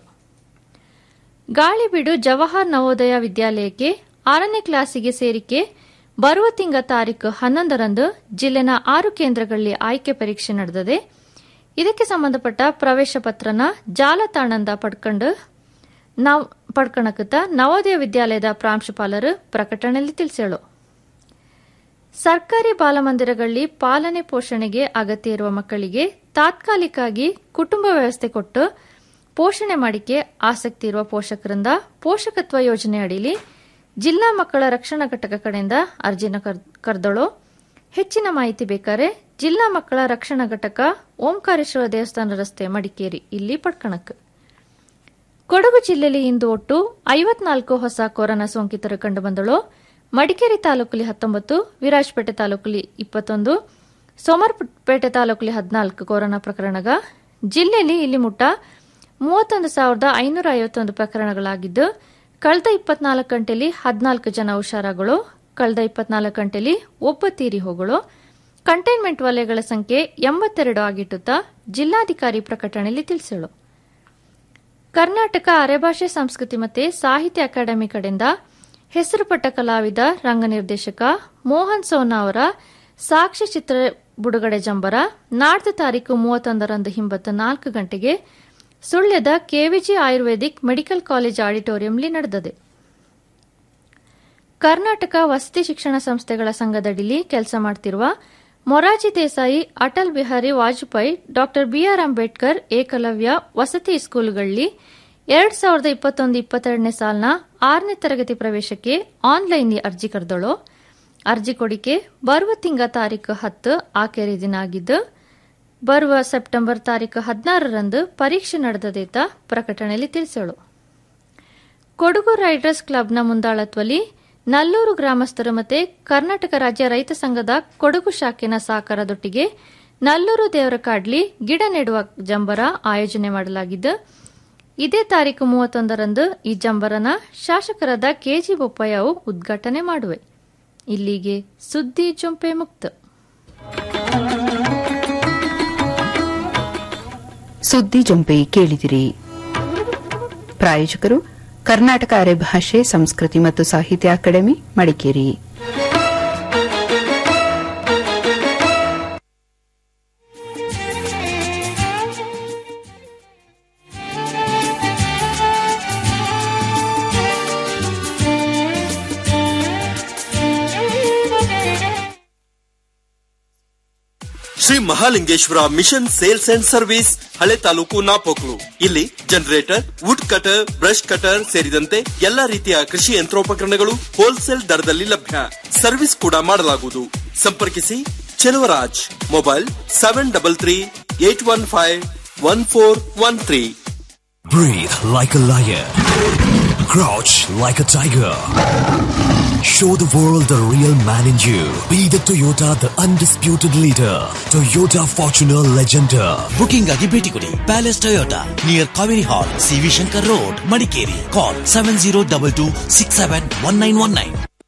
ಗಾಳಿಬೀಡು ಜವಾಹರ್ ನವೋದಯ ವಿದ್ಯಾಲಯಕ್ಕೆ ಆರನೇ ಕ್ಲಾಸಿಗೆ ಸೇರಿಕೆ ಬರುವ ತಿಂಗಳ ತಾರೀಕು ಹನ್ನೊಂದರಂದು ಜಿಲ್ಲೆನ ಆರು ಕೇಂದ್ರಗಳಲ್ಲಿ ಆಯ್ಕೆ ಪರೀಕ್ಷೆ ನಡೆದಿದೆ ಇದಕ್ಕೆ ಸಂಬಂಧಪಟ್ಟ ಪ್ರವೇಶ ಪತ್ರನ ಜಾಲತಾಣದಿಂದ ಪಡ್ಕೊಂಡು ನಾವು ಪಡ್ಕಣಕತ್ತ ನವೋದಯ ವಿದ್ಯಾಲಯದ ಪ್ರಾಂಶುಪಾಲರು ಪ್ರಕಟಣೆಯಲ್ಲಿ ತಿಳಿಸೇಳು ಸರ್ಕಾರಿ ಬಾಲಮಂದಿರಗಳಲ್ಲಿ ಪಾಲನೆ ಪೋಷಣೆಗೆ ಅಗತ್ಯ ಇರುವ ಮಕ್ಕಳಿಗೆ ತಾತ್ಕಾಲಿಕವಾಗಿ ಕುಟುಂಬ ವ್ಯವಸ್ಥೆ ಕೊಟ್ಟು ಪೋಷಣೆ ಮಾಡಿಕೆ ಆಸಕ್ತಿ ಇರುವ ಪೋಷಕರಿಂದ ಪೋಷಕತ್ವ ಯೋಜನೆ ಅಡಿಯಲ್ಲಿ ಜಿಲ್ಲಾ ಮಕ್ಕಳ ರಕ್ಷಣಾ ಘಟಕ ಕಡೆಯಿಂದ ಅರ್ಜಿನ ಕರೆದಳು ಹೆಚ್ಚಿನ ಮಾಹಿತಿ ಬೇಕಾರೆ ಜಿಲ್ಲಾ ಮಕ್ಕಳ ರಕ್ಷಣಾ ಘಟಕ ಓಂಕಾರೇಶ್ವರ ದೇವಸ್ಥಾನ ರಸ್ತೆ ಮಡಿಕೇರಿ ಇಲ್ಲಿ ಪಡ್ಕಣಕ್ ಕೊಡಗು ಜಿಲ್ಲೆಯಲ್ಲಿ ಇಂದು ಒಟ್ಟು ಐವತ್ನಾಲ್ಕು ಹೊಸ ಕೊರೋನಾ ಸೋಂಕಿತರು ಕಂಡುಬಂದಳು ಮಡಿಕೇರಿ ತಾಲೂಕಲ್ಲಿ ಹತ್ತೊಂಬತ್ತು ವಿರಾಜಪೇಟೆ ತಾಲೂಕಲ್ಲಿ ಇಪ್ಪತ್ತೊಂದು ಸೋಮರ್ಪೇಟೆ ತಾಲೂಕಲ್ಲಿ ಹದಿನಾಲ್ಕು ಕೊರೋನಾ ಪ್ರಕರಣಗ ಜಿಲ್ಲೆಯಲ್ಲಿ ಇಲ್ಲಿ ಮುಟ್ಟ ಮೂವತ್ತೊಂದು ಸಾವಿರದ ಐನೂರ ಐವತ್ತೊಂದು ಪ್ರಕರಣಗಳಾಗಿದ್ದು ಕಳೆದ ಇಪ್ಪತ್ನಾಲ್ಕು ಗಂಟೆಯಲ್ಲಿ ಹದಿನಾಲ್ಕು ಜನ ಹುಷಾರಾಗಳು ಕಳೆದ ಇಪ್ಪತ್ನಾಲ್ಕು ಗಂಟೆಯಲ್ಲಿ ಒಬ್ಬ ತೀರಿ ಹೋಗಳು ಕಂಟೈನ್ಮೆಂಟ್ ವಲಯಗಳ ಸಂಖ್ಯೆ ಎಂಬತ್ತೆರಡು ಆಗಿಟ್ಟುತ್ತಾ ಜಿಲ್ಲಾಧಿಕಾರಿ ಪ್ರಕಟಣೆಯಲ್ಲಿ ತಿಳಿಸಳು ಕರ್ನಾಟಕ ಅರೆಭಾಷೆ ಸಂಸ್ಕೃತಿ ಮತ್ತು ಸಾಹಿತ್ಯ ಅಕಾಡೆಮಿ ಕಡೆಯಿಂದ ಹೆಸರುಪಟ್ಟ ಕಲಾವಿದ ರಂಗನಿರ್ದೇಶಕ ಮೋಹನ್ ಸೋನಾ ಅವರ ಸಾಕ್ಷ್ಯ ಚಿತ್ರ ಬುಡುಗಡೆ ಜಂಬರ ನಾಡ್ದು ತಾರೀಕು ಮೂವತ್ತೊಂದರಂದು ಹಿಂಬತ್ತು ನಾಲ್ಕು ಗಂಟೆಗೆ ಸುಳ್ಯದ ಕೆವಿಜಿ ಆಯುರ್ವೇದಿಕ್ ಮೆಡಿಕಲ್ ಕಾಲೇಜ್ ಆಡಿಟೋರಿಯಂಲಿ ನಡೆದಿದೆ ಕರ್ನಾಟಕ ವಸತಿ ಶಿಕ್ಷಣ ಸಂಸ್ಥೆಗಳ ಸಂಘದಡಿಲಿ ಕೆಲಸ ಮಾಡ್ತಿರುವ ಮೊರಾರ್ಜಿ ದೇಸಾಯಿ ಅಟಲ್ ಬಿಹಾರಿ ವಾಜಪೇಯಿ ಡಾಕ್ಟರ್ ಬಿಆರ್ ಅಂಬೇಡ್ಕರ್ ಏಕಲವ್ಯ ವಸತಿ ಸ್ಕೂಲ್ಗಳಲ್ಲಿ ಎರಡ್ ಸಾವಿರದ ಇಪ್ಪತ್ತೊಂದು ಇಪ್ಪತ್ತೆರಡನೇ ಸಾಲಿನ ಆರನೇ ತರಗತಿ ಪ್ರವೇಶಕ್ಕೆ ಆನ್ಲೈನ್ ಅರ್ಜಿ ಕರೆದಳು ಅರ್ಜಿ ಕೊಡಿಕೆ ಬರುವ ತಿಂಗ ತಾರೀಕು ಹತ್ತು ಆಖರಿ ದಿನ ಆಗಿದ್ದು ಬರುವ ಸೆಪ್ಟೆಂಬರ್ ತಾರೀಕು ಹದಿನಾರರಂದು ಪರೀಕ್ಷೆ ನಡೆದದೇತ ಪ್ರಕಟಣೆಯಲ್ಲಿ ತಿಳಿಸಳು ಕೊಡಗು ರೈಡರ್ಸ್ ಕ್ಲಬ್ನ ಮುಂದಾಳತ್ವದಲ್ಲಿ ನಲ್ಲೂರು ಗ್ರಾಮಸ್ಥರು ಮತ್ತು ಕರ್ನಾಟಕ ರಾಜ್ಯ ರೈತ ಸಂಘದ ಕೊಡಗು ಶಾಖೆನ ಸಹಕಾರದೊಟ್ಟಿಗೆ ನಲ್ಲೂರು ದೇವರ ಕಾಡ್ಲಿ ಗಿಡ ನೆಡುವ ಜಂಬರ ಆಯೋಜನೆ ಮಾಡಲಾಗಿದ್ದು ಇದೇ ತಾರೀಕು ಮೂವತ್ತೊಂದರಂದು ಈ ಜಂಬರನ ಶಾಸಕರಾದ ಕೆಜಿ ಬೊಪ್ಪಯ್ಯವು ಉದ್ಘಾಟನೆ ಮಾಡುವೆ ಇಲ್ಲಿಗೆ ಸುದ್ದಿ ಚೊಂಪೆ ಮುಕ್ತ ಸುದ್ದಿ ಜೊಂಪೆ ಕೇಳಿದಿರಿ ಪ್ರಾಯೋಜಕರು ಕರ್ನಾಟಕ ಅರೆಭಾಷೆ ಸಂಸ್ಕೃತಿ ಮತ್ತು ಸಾಹಿತ್ಯ academy Madikeri Shri Mahalingeshwara machine sales and service ಹಳೆ ತಾಲೂಕು ನಾಪೋಕ್ಲು ಇಲ್ಲಿ generator wood cutter brush cutter ಸೇರಿದಂತೆ ಎಲ್ಲಾ ರೀತಿಯ ಕೃಷಿ ಯಂತ್ರೋಪಕರಣಗಳು ಹೋಲ್ಸೇಲ್ ದರದಲ್ಲಿ ಲಭ್ಯ ಸರ್ವಿಸ್ ಕೂಡ ಮಾಡಲಾಗುವುದು ಸಂಪರ್ಕಿಸಿ Cheluvaraj mobile seven double three eight one five one four one three Breathe like a lion. Crouch like a tiger. Show the world the real man in you. Be the Toyota, the undisputed leader. Toyota Fortuner Legender. Booking ಆಗಿ ಭೇಟಿ ಕೊಡಿ palace Toyota near Kaveri hall C V Shankar road Madikeri call seven zero double two six seven one nine one nine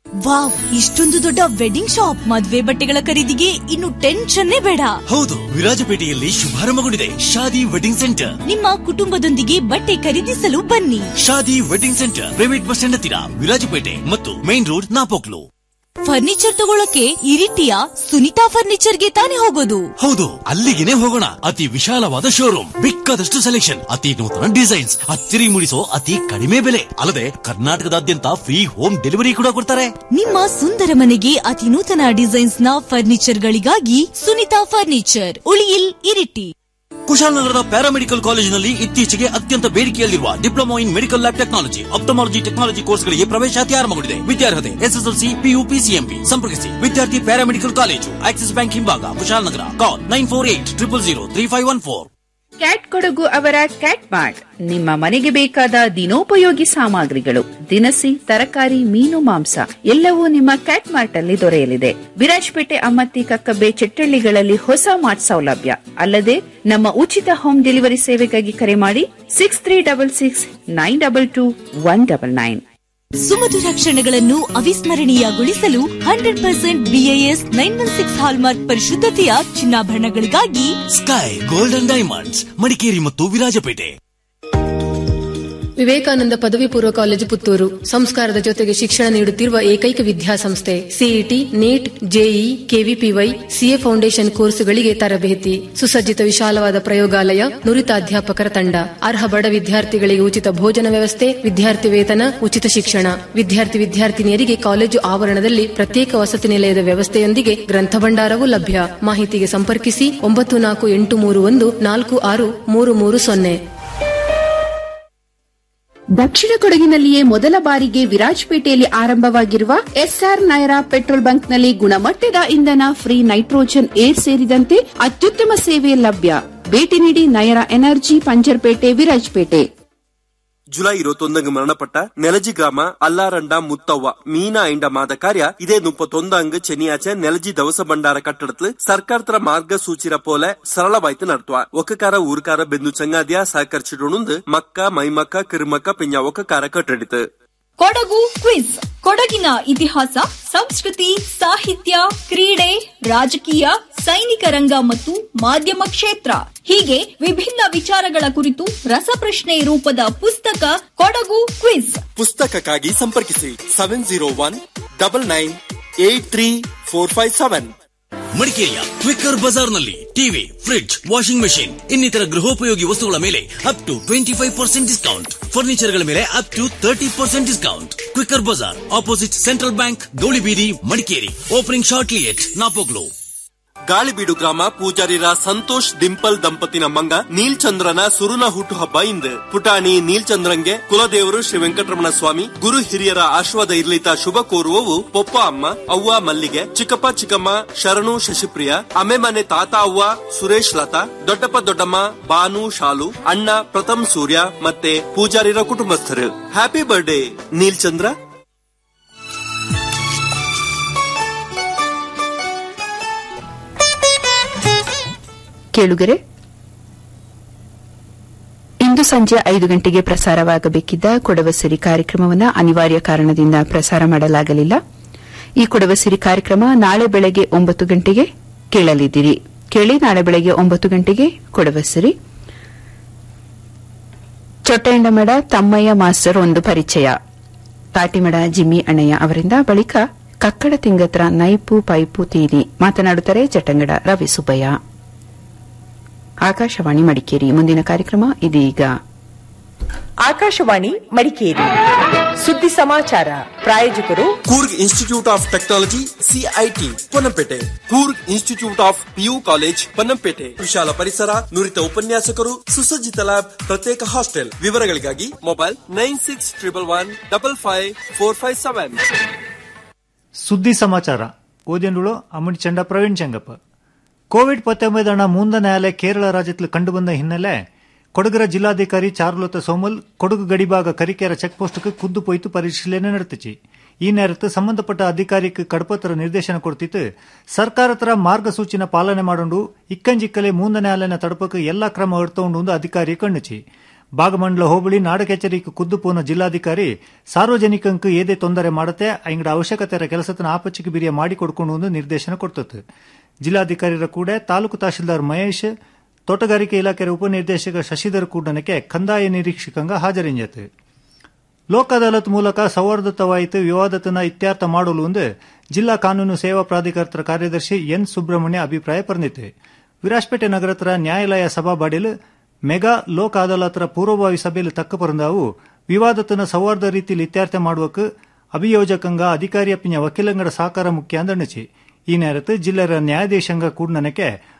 wow ಇಷ್ಟೊಂದು ದೊಡ್ಡ wedding shop ಮದ್ವೆ ಬಟ್ಟೆಗಳ ಖರೀದಿಗೆ ಇನ್ನು ಟೆನ್ಷನ್ನೇ ಬೇಡ ಹೌದು ವಿರಾಜಪೇಟೆಯಲ್ಲಿ ಶುಭಾರಂಭಗೊಂಡಿದೆ ಶಾದಿ ವೆಡ್ಡಿಂಗ್ ಸೆಂಟರ್ ನಿಮ್ಮ ಕುಟುಂಬದೊಂದಿಗೆ ಬಟ್ಟೆ ಖರೀದಿಸಲು ಬನ್ನಿ Shaadi wedding centre private bus stand ಹತ್ತಿರ ವಿರಾಜಪೇಟೆ ಮತ್ತು ಮೈನ್ ರೋಡ್ ನಾಪೋಕ್ಲು ಫರ್ನಿಚರ್ ತಗೊಳಕ್ಕೆ ಇರಿಟಿಯ ಸುನಿತಾ ಫರ್ನಿಚರ್ಗೆ ತಾನೇ ಹೋಗೋದು ಹೌದು ಅಲ್ಲಿಗೆನೆ ಹೋಗೋಣ ಅತಿ ವಿಶಾಲವಾದ ಶೋರೂಮ್ ಬೇಕಾದಷ್ಟು ಸೆಲೆಕ್ಷನ್ ಅತಿ ನೂತನ ಡಿಸೈನ್ಸ್ ಅಚ್ಚರಿ ಮೂಡಿಸೋ ಅತಿ ಕಡಿಮೆ ಬೆಲೆ ಅಲ್ಲದೆ ಕರ್ನಾಟಕದಾದ್ಯಂತ ಫ್ರೀ ಹೋಮ್ ಡೆಲಿವರಿ ಕೂಡ ಕೊಡ್ತಾರೆ ನಿಮ್ಮ ಸುಂದರ ಮನೆಗೆ ಅತಿ ನೂತನ ಡಿಸೈನ್ಸ್ ನ ಫರ್ನಿಚರ್ ಗಳಿಗಾಗಿ ಸುನಿತಾ ಫರ್ನಿಚರ್ ಉಳಿಯಿಲ್ ಇರಿಟಿ ಕುಶಾಲನಗರದ ಪ್ಯಾರಾಮೆಡಿಕಲ್ ಕಾಲೇಜಿನಲ್ಲಿ ಇತ್ತೀಚೆಗೆ ಅತ್ಯಂತ ಬೇಡಿಕೆಯಲ್ಲಿರುವ diploma in medical lab technology ophthalmology technology ಕೋರ್ಸ್ಗಳಿಗೆ ಪ್ರವೇಶಾತಿ ಆರಂಭಗೊಂಡಿದೆ ವಿದ್ಯಾರ್ಹತೆ ಎಸ್ಎಸ್ಎಲ್ಸಿ ಪಿಯು ಪಿಸಿಎಂಬಿ ಸಂಪರ್ಕಿಸಿ ವಿದ್ಯಾರ್ಥಿ ಪ್ಯಾರಾಮೆಡಿಕಲ್ ಕಾಲೇಜು ಆಕ್ಸಿಸ್ ಬ್ಯಾಂಕ್ ಹಿಂಭಾಗ Kushalnagar call nine four eight triple zero three five one four cat Kodagu ಅವರ ಕ್ಯಾಟ್ ಮಾರ್ಟ್ ನಿಮ್ಮ ಮನೆಗೆ ಬೇಕಾದ ದಿನೋಪಯೋಗಿ ಸಾಮಗ್ರಿಗಳು ದಿನಸಿ ತರಕಾರಿ ಮೀನು ಮಾಂಸ ಎಲ್ಲವೂ ನಿಮ್ಮ ಕ್ಯಾಟ್ ಮಾರ್ಟ್ ಅಲ್ಲಿ ದೊರೆಯಲಿದೆ ವಿರಾಜಪೇಟೆ ಅಮ್ಮತ್ತಿ ಕಕ್ಕಬ್ಬೆ ಚೆಟ್ಟಳ್ಳಿಗಳಲ್ಲಿ ಹೊಸ ಮಾರ್ಟ್ ಸೌಲಭ್ಯ ಅಲ್ಲದೆ ನಮ್ಮ ಉಚಿತ ಹೋಮ್ ಡೆಲಿವರಿ ಸೇವೆಗಾಗಿ ಕರೆ ಮಾಡಿ six three double six nine double two one double nine ಸುಮಧುರ ಕ್ಷಣಗಳನ್ನು ಅವಿಸ್ಮರಣೀಯಗೊಳಿಸಲು hundred percent BIS nine one six hallmark ಪರಿಶುದ್ಧತೆಯ ಚಿನ್ನಾಭರಣಗಳಿಗಾಗಿ ಸ್ಕೈ ಗೋಲ್ಡನ್ ಡೈಮಂಡ್ಸ್ ಮಡಿಕೇರಿ ಮತ್ತು ವಿರಾಜಪೇಟೆ ವಿವೇಕಾನಂದ ಪದವಿ ಪೂರ್ವ ಕಾಲೇಜು ಪುತ್ತೂರು ಸಂಸ್ಕಾರದ ಜೊತೆಗೆ ಶಿಕ್ಷಣ ನೀಡುತ್ತಿರುವ ಏಕೈಕ ವಿದ್ಯಾಸಂಸ್ಥೆ CET NEET JEE KVPY CA foundation ಕೋರ್ಸುಗಳಿಗೆ ತರಬೇತಿ ಸುಸಜ್ಜಿತ ವಿಶಾಲವಾದ ಪ್ರಯೋಗಾಲಯ ನುರಿತ ಅಧ್ಯಾಪಕರ ತಂಡ ಅರ್ಹ ಬಡ ವಿದ್ಯಾರ್ಥಿಗಳಿಗೆ ಉಚಿತ ಭೋಜನ ವ್ಯವಸ್ಥೆ ವಿದ್ಯಾರ್ಥಿ ವೇತನ ಉಚಿತ ಶಿಕ್ಷಣ ವಿದ್ಯಾರ್ಥಿ ವಿದ್ಯಾರ್ಥಿನಿಯರಿಗೆ ಕಾಲೇಜು ಆವರಣದಲ್ಲಿ ಪ್ರತ್ಯೇಕ ವಸತಿ ನಿಲಯದ ವ್ಯವಸ್ಥೆಯೊಂದಿಗೆ ಗ್ರಂಥ ಭಂಡಾರವೂ ಲಭ್ಯ ಮಾಹಿತಿಗೆ ಸಂಪರ್ಕಿಸಿ ಒಂಬತ್ತು ನಾಲ್ಕು ಎಂಟು ಮೂರು ಒಂದು ನಾಲ್ಕು ಆರು ಮೂರು ಮೂರು ಸೊನ್ನೆ ದಕ್ಷಿಣ ಕೊಡಗಿನಲ್ಲಿಯೇ ಮೊದಲ ಬಾರಿಗೆ ವಿರಾಜಪೇಟೆಯಲ್ಲಿ ಆರಂಭವಾಗಿರುವ ಎಸ್ಆರ್ ನೈರಾ ಪೆಟ್ರೋಲ್ ಬಂಕ್ನಲ್ಲಿ ಗುಣಮಟ್ಟದ ಇಂಧನ ಫ್ರೀ ನೈಟ್ರೋಜನ್ ಏರ್ ಸೇರಿದಂತೆ ಅತ್ಯುತ್ತಮ ಸೇವೆ ಲಭ್ಯ ಭೇಟಿ ನೀಡಿ ನಯರಾ ಎನರ್ಜಿ ಪಂಜರ್ಪೇಟೆ ವಿರಾಜಪೇಟೆ ಜುಲೈ ഇരുപത്തൊന്നിന് മരണപ്പെട്ട നെലജി ഗ്രാമ അല്ലാരണ്ട മുത്തവ്വ മീന അയിണ്ട മാത ಕಾರ್ಯ ಇದೇ ಮುಪ್ಪತ್ತೊಂದಂಗ್ ಚೆನ್ನಿಯಾಚೆ ನೆಲಜಿ ದವಸ ಭಂಡಾರ ಕಟ್ಟಡത്തിൽ ಸರ್ಕಾರತರ ಮಾರ್ಗಸೂಚಿರ ಪೋಲೆ ಸರಳವಾಯ್ತು ನಡ್ತುವ ಒಕ್ಕಕಾರ ಊರ್ಕಾರ ಬೆಂದು ಚಂಗಾದ್ಯ ಸಹಕರಿಸಿಡುಂದು ಮಕ್ಕ ಮೈಮಕ್ಕ ಕಿರುಮಕ್ಕ ಪಿಂಜ ಒಕ್ಕಕಾರ ಕಟ್ಟಡಿತು ಕೊಡಗು ಕ್ವಿಜ್ ಕೊಡಗಿನ ಇತಿಹಾಸ ಸಂಸ್ಕೃತಿ ಸಾಹಿತ್ಯ ಕ್ರೀಡೆ ರಾಜಕೀಯ ಸೈನಿಕ ರಂಗ ಮತ್ತು ಮಾಧ್ಯಮ ಕ್ಷೇತ್ರ ಹೀಗೆ ವಿಭಿನ್ನ ವಿಚಾರಗಳ ಕುರಿತು ರಸಪ್ರಶ್ನೆ ರೂಪದ ಪುಸ್ತಕ ಕೊಡಗು ಕ್ವಿಜ್ ಪುಸ್ತಕಕ್ಕಾಗಿ ಸಂಪರ್ಕಿಸಿ seven zero one double nine eight three four five seven ಮಡಿಕೇರಿಯ ಕ್ವಿಕ್ಕರ್ ಬಜಾರ್ನಲ್ಲಿ ಟಿವಿ ಫ್ರಿಡ್ಜ್ ವಾಷಿಂಗ್ ಮೆಷಿನ್ ಇನ್ನಿತರ ಗೃಹೋಪಯೋಗಿ ವಸ್ತುಗಳ ಮೇಲೆ up to twenty five percent discount furniture ಗಳ ಮೇಲೆ up to thirty percent discount Quicker bazaar opposite central bank Gowlibeedi Madikeri opening shortly at Napoklu Galibeedu ಗ್ರಾಮ ಪೂಜಾರಿರ ಸಂತೋಷ್ ಡಿಂಪಲ್ ದಂಪತಿನ ಮಂಗ ನೀಲ್ಚಂದ್ರನ ಸುರುನ ಹುಟ್ಟುಹಬ್ಬ ಇಂದು ಪುಟಾಣಿ ನೀಲ್ಚಂದ್ರಂಗೆ ಕುಲದೇವರು ಶ್ರೀ ವೆಂಕಟರಮಣ ಸ್ವಾಮಿ ಗುರು ಹಿರಿಯರ ಆಶೀರ್ವಾದ ಇರ್ಲಿತ ಶುಭ ಕೋರುವವು ಪೊಪ್ಪ ಅಮ್ಮ ಅವ್ವ ಮಲ್ಲಿಗೆ ಚಿಕ್ಕಪ್ಪ ಚಿಕ್ಕಮ್ಮ ಶರಣು ಶಶಿಪ್ರಿಯ ಅಮ್ಮೆ ಮನೆ ತಾತ ಅವ್ವ ಸುರೇಶ್ ಲತಾ ದೊಡ್ಡಪ್ಪ ದೊಡ್ಡಮ್ಮ ಬಾನು ಶಾಲು ಅಣ್ಣ ಪ್ರಥಮ್ ಸೂರ್ಯ ಮತ್ತೆ ಪೂಜಾರಿರ ಕುಟುಂಬಸ್ಥರು ಹ್ಯಾಪಿ ಬರ್ಡೇ ನೀಲ್ಚಂದ್ರ ಕೇಳುಗರೆ ಇಂದು ಸಂಜೆ ಐದು ಗಂಟೆಗೆ ಪ್ರಸಾರವಾಗಬೇಕಿದ್ದ ಕೊಡವಸಿರಿ ಕಾರ್ಯಕ್ರಮವನ್ನು ಅನಿವಾರ್ಯ ಕಾರಣದಿಂದ ಪ್ರಸಾರ ಮಾಡಲಾಗಲಿಲ್ಲ ಈ ಕೊಡವಸಿರಿ ಕಾರ್ಯಕ್ರಮ ನಾಳೆ ಬೆಳಗ್ಗೆ ಒಂಬತ್ತು ಗಂಟೆಗೆ ಕೇಳಲಿದ್ದೀರಿ ಕೇಳಿ ನಾಳೆ ಬೆಳಗ್ಗೆ ಒಂಬತ್ತು ಗಂಟೆಗೆ ಕೊಡವಸಿರಿ ಚೊಟ್ಟೆಂಡಮಡ ತಮ್ಮಯ್ಯ ಮಾಸ್ಟರ್ ಒಂದು ಪರಿಚಯ ತಾಟಿಮಡ ಜಿಮ್ಮಿ ಅಣ್ಣಯ್ಯ ಅವರಿಂದ ಬಳಿಕ ಕಕ್ಕಡ ತಿಂಗತ್ರ ನೈಪು ಪೈಪು ತೀನಿ ಮಾತನಾಡುತ್ತಾರೆ ಜಟಂಗಡ ರವಿ ಸುಬ್ಬಯ್ಯ ಆಕಾಶವಾಣಿ ಮಡಿಕೇರಿ ಮುಂದಿನ ಕಾರ್ಯಕ್ರಮ ಇದೀಗ ಆಕಾಶವಾಣಿ ಮಡಿಕೇರಿ ಸುದ್ದಿ ಸಮಾಚಾರ ಪ್ರಾಯೋಜಕರು Coorg institute of technology CIT Ponnampet Coorg institute of PU college Ponnampet ವಿಶಾಲ ಪರಿಸರ ನುರಿತ ಉಪನ್ಯಾಸಕರು ಸುಸಜ್ಜಿತ ಲ್ಯಾಬ್ ಪ್ರತ್ಯೇಕ ಹಾಸ್ಟೆಲ್ ವಿವರಗಳಿಗಾಗಿ mobile nine six triple one double five four five seven ಸುದ್ದಿ ಸಮಾಚಾರ ಓದಿಯಂಡುಳು ಅಮ್ಮಡಿ ಚಂಡ ಪ್ರವೀಣ್ ಚೆಂಗಪ್ಪ ಕೋವಿಡ್ ಪತ್ತೊಂಬದನ ಮೂಂದ ನ್ಯಾಯಾಲಯ ಕೇರಳ ರಾಜ್ಯದಲ್ಲಿ ಕಂಡುಬಂದ ಹಿನ್ನೆಲೆ ಕೊಡಗರ ಜಿಲ್ಲಾಧಿಕಾರಿ ಚಾರುಲತ ಸೋಮಲ್ ಕೊಡಗು ಗಡಿಭಾಗ ಕರಿಕೆರ ಚೆಕ್ ಪೋಸ್ಟ್ಗೆ ಖುದ್ದು ಪೋಯ್ತು ಪರಿಶೀಲನೆ ನಡೆತಿச்சு ಈ நேரத்து ಸಂಬಂಧಪಟ್ಟ ಅಧಿಕಾರಿக்கு ಕಡಪತ್ರ ನಿರ್ದೇಶನ ಕೊಡ್ತಿತ್ತು ಸರ್ಕಾರತರ ಮಾರ್ಗಸೂಚಿನ ಪಾಲನೆ ಮಾಡೋಂಡು ಇಕ್ಕಂಜಿಕ್ಕಲೆ ಮೂಂದ ನ್ಯಾಯಾಲಯನ ತಡಪಕ್ಕೆ ಎಲ್ಲಾ ಕ್ರಮ ಎಡ್ತೊಂಡು ಅಧಿಕಾರಿ ಕಣ್ಣುಚಿ ಭಾಗಮಂಡಲ ಹೋಬಳಿ ನಾಡಕಚೇರಿக்கு ಕುದ್ದು ಪೋನ ಜಿಲ್ಲಾಧಿಕಾರಿ ಸಾರ್ವಜನಿಕಂಕ್ ಏದೇ ತೊಂದರೆ ಮಾಡತೆ ಅಂಗಡ ಅವಶ್ಯಕತೆ ಕೆಲಸತನ ಆಪಚ್ಚಿಗೆ ಬಿರಿಯ ಮಾಡಿಕೊಡ್ಕೊಂಡು ನಿರ್ದೇಶನ ಕೊಡ್ತದೆ ಜಿಲ್ಲಾಧಿಕಾರಿರ ಕೂಡ ತಾಲೂಕು ತಹಶೀಲ್ದಾರ್ ಮಹೇಶ್ ತೋಟಗಾರಿಕೆ ಇಲಾಖೆ ಉಪನಿರ್ದೇಶಕ ಶಶಿಧರ್ ಕೂಡನಕ್ಕೆ ಕಂದಾಯ ನಿರೀಕ್ಷಕಂಗ ಹಾಜರಿಂಜತೆ ಲೋಕ್ ಅದಾಲತ್ ಮೂಲಕ ಸೌಹಾರ್ದತವಾಯಿತು ವಿವಾದತನ ಇತ್ಯರ್ಥ ಮಾಡಲು ಎಂದು ಜಿಲ್ಲಾ ಕಾನೂನು ಸೇವಾ ಪ್ರಾಧಿಕಾರದ ಕಾರ್ಯದರ್ಶಿ ಎನ್ ಸುಬ್ರಹ್ಮಣ್ಯ ಅಭಿಪ್ರಾಯ ಪಡೆದಿತ್ತು ವಿರಾಜ್ಪೇಟೆ ನಗರತ್ರ ನ್ಯಾಯಾಲಯ ಸಭಾಬಾಡಿಲ್ ಮೆಗಾ ಲೋಕ್ ಅದಾಲತ್ರ ಪೂರ್ವಭಾವಿ ಸಭೆಯಲ್ಲಿ ತಕ್ಕ ಪರಂದಾವು ವಿವಾದತನ ಸೌಹಾರ್ದ ರೀತಿಯಲ್ಲಿ ಇತ್ಯರ್ಥ ಮಾಡುವಕ್ಕೆ ಅಭಿಯೋಜಕಂಗ ಅಧಿಕಾರಿಯಪ್ಪಿನ ವಕೀಲಂಗಡ ಸಹಕಾರ ಮುಖ್ಯ ಅಂದಣಿಸಿ ಈ ನೇರತ್ತು ಜಿಲ್ಲೆಯ ನ್ಯಾಯಾಧೀಶಂಗ ಕೂಡ್ನನಕ್ಕೆ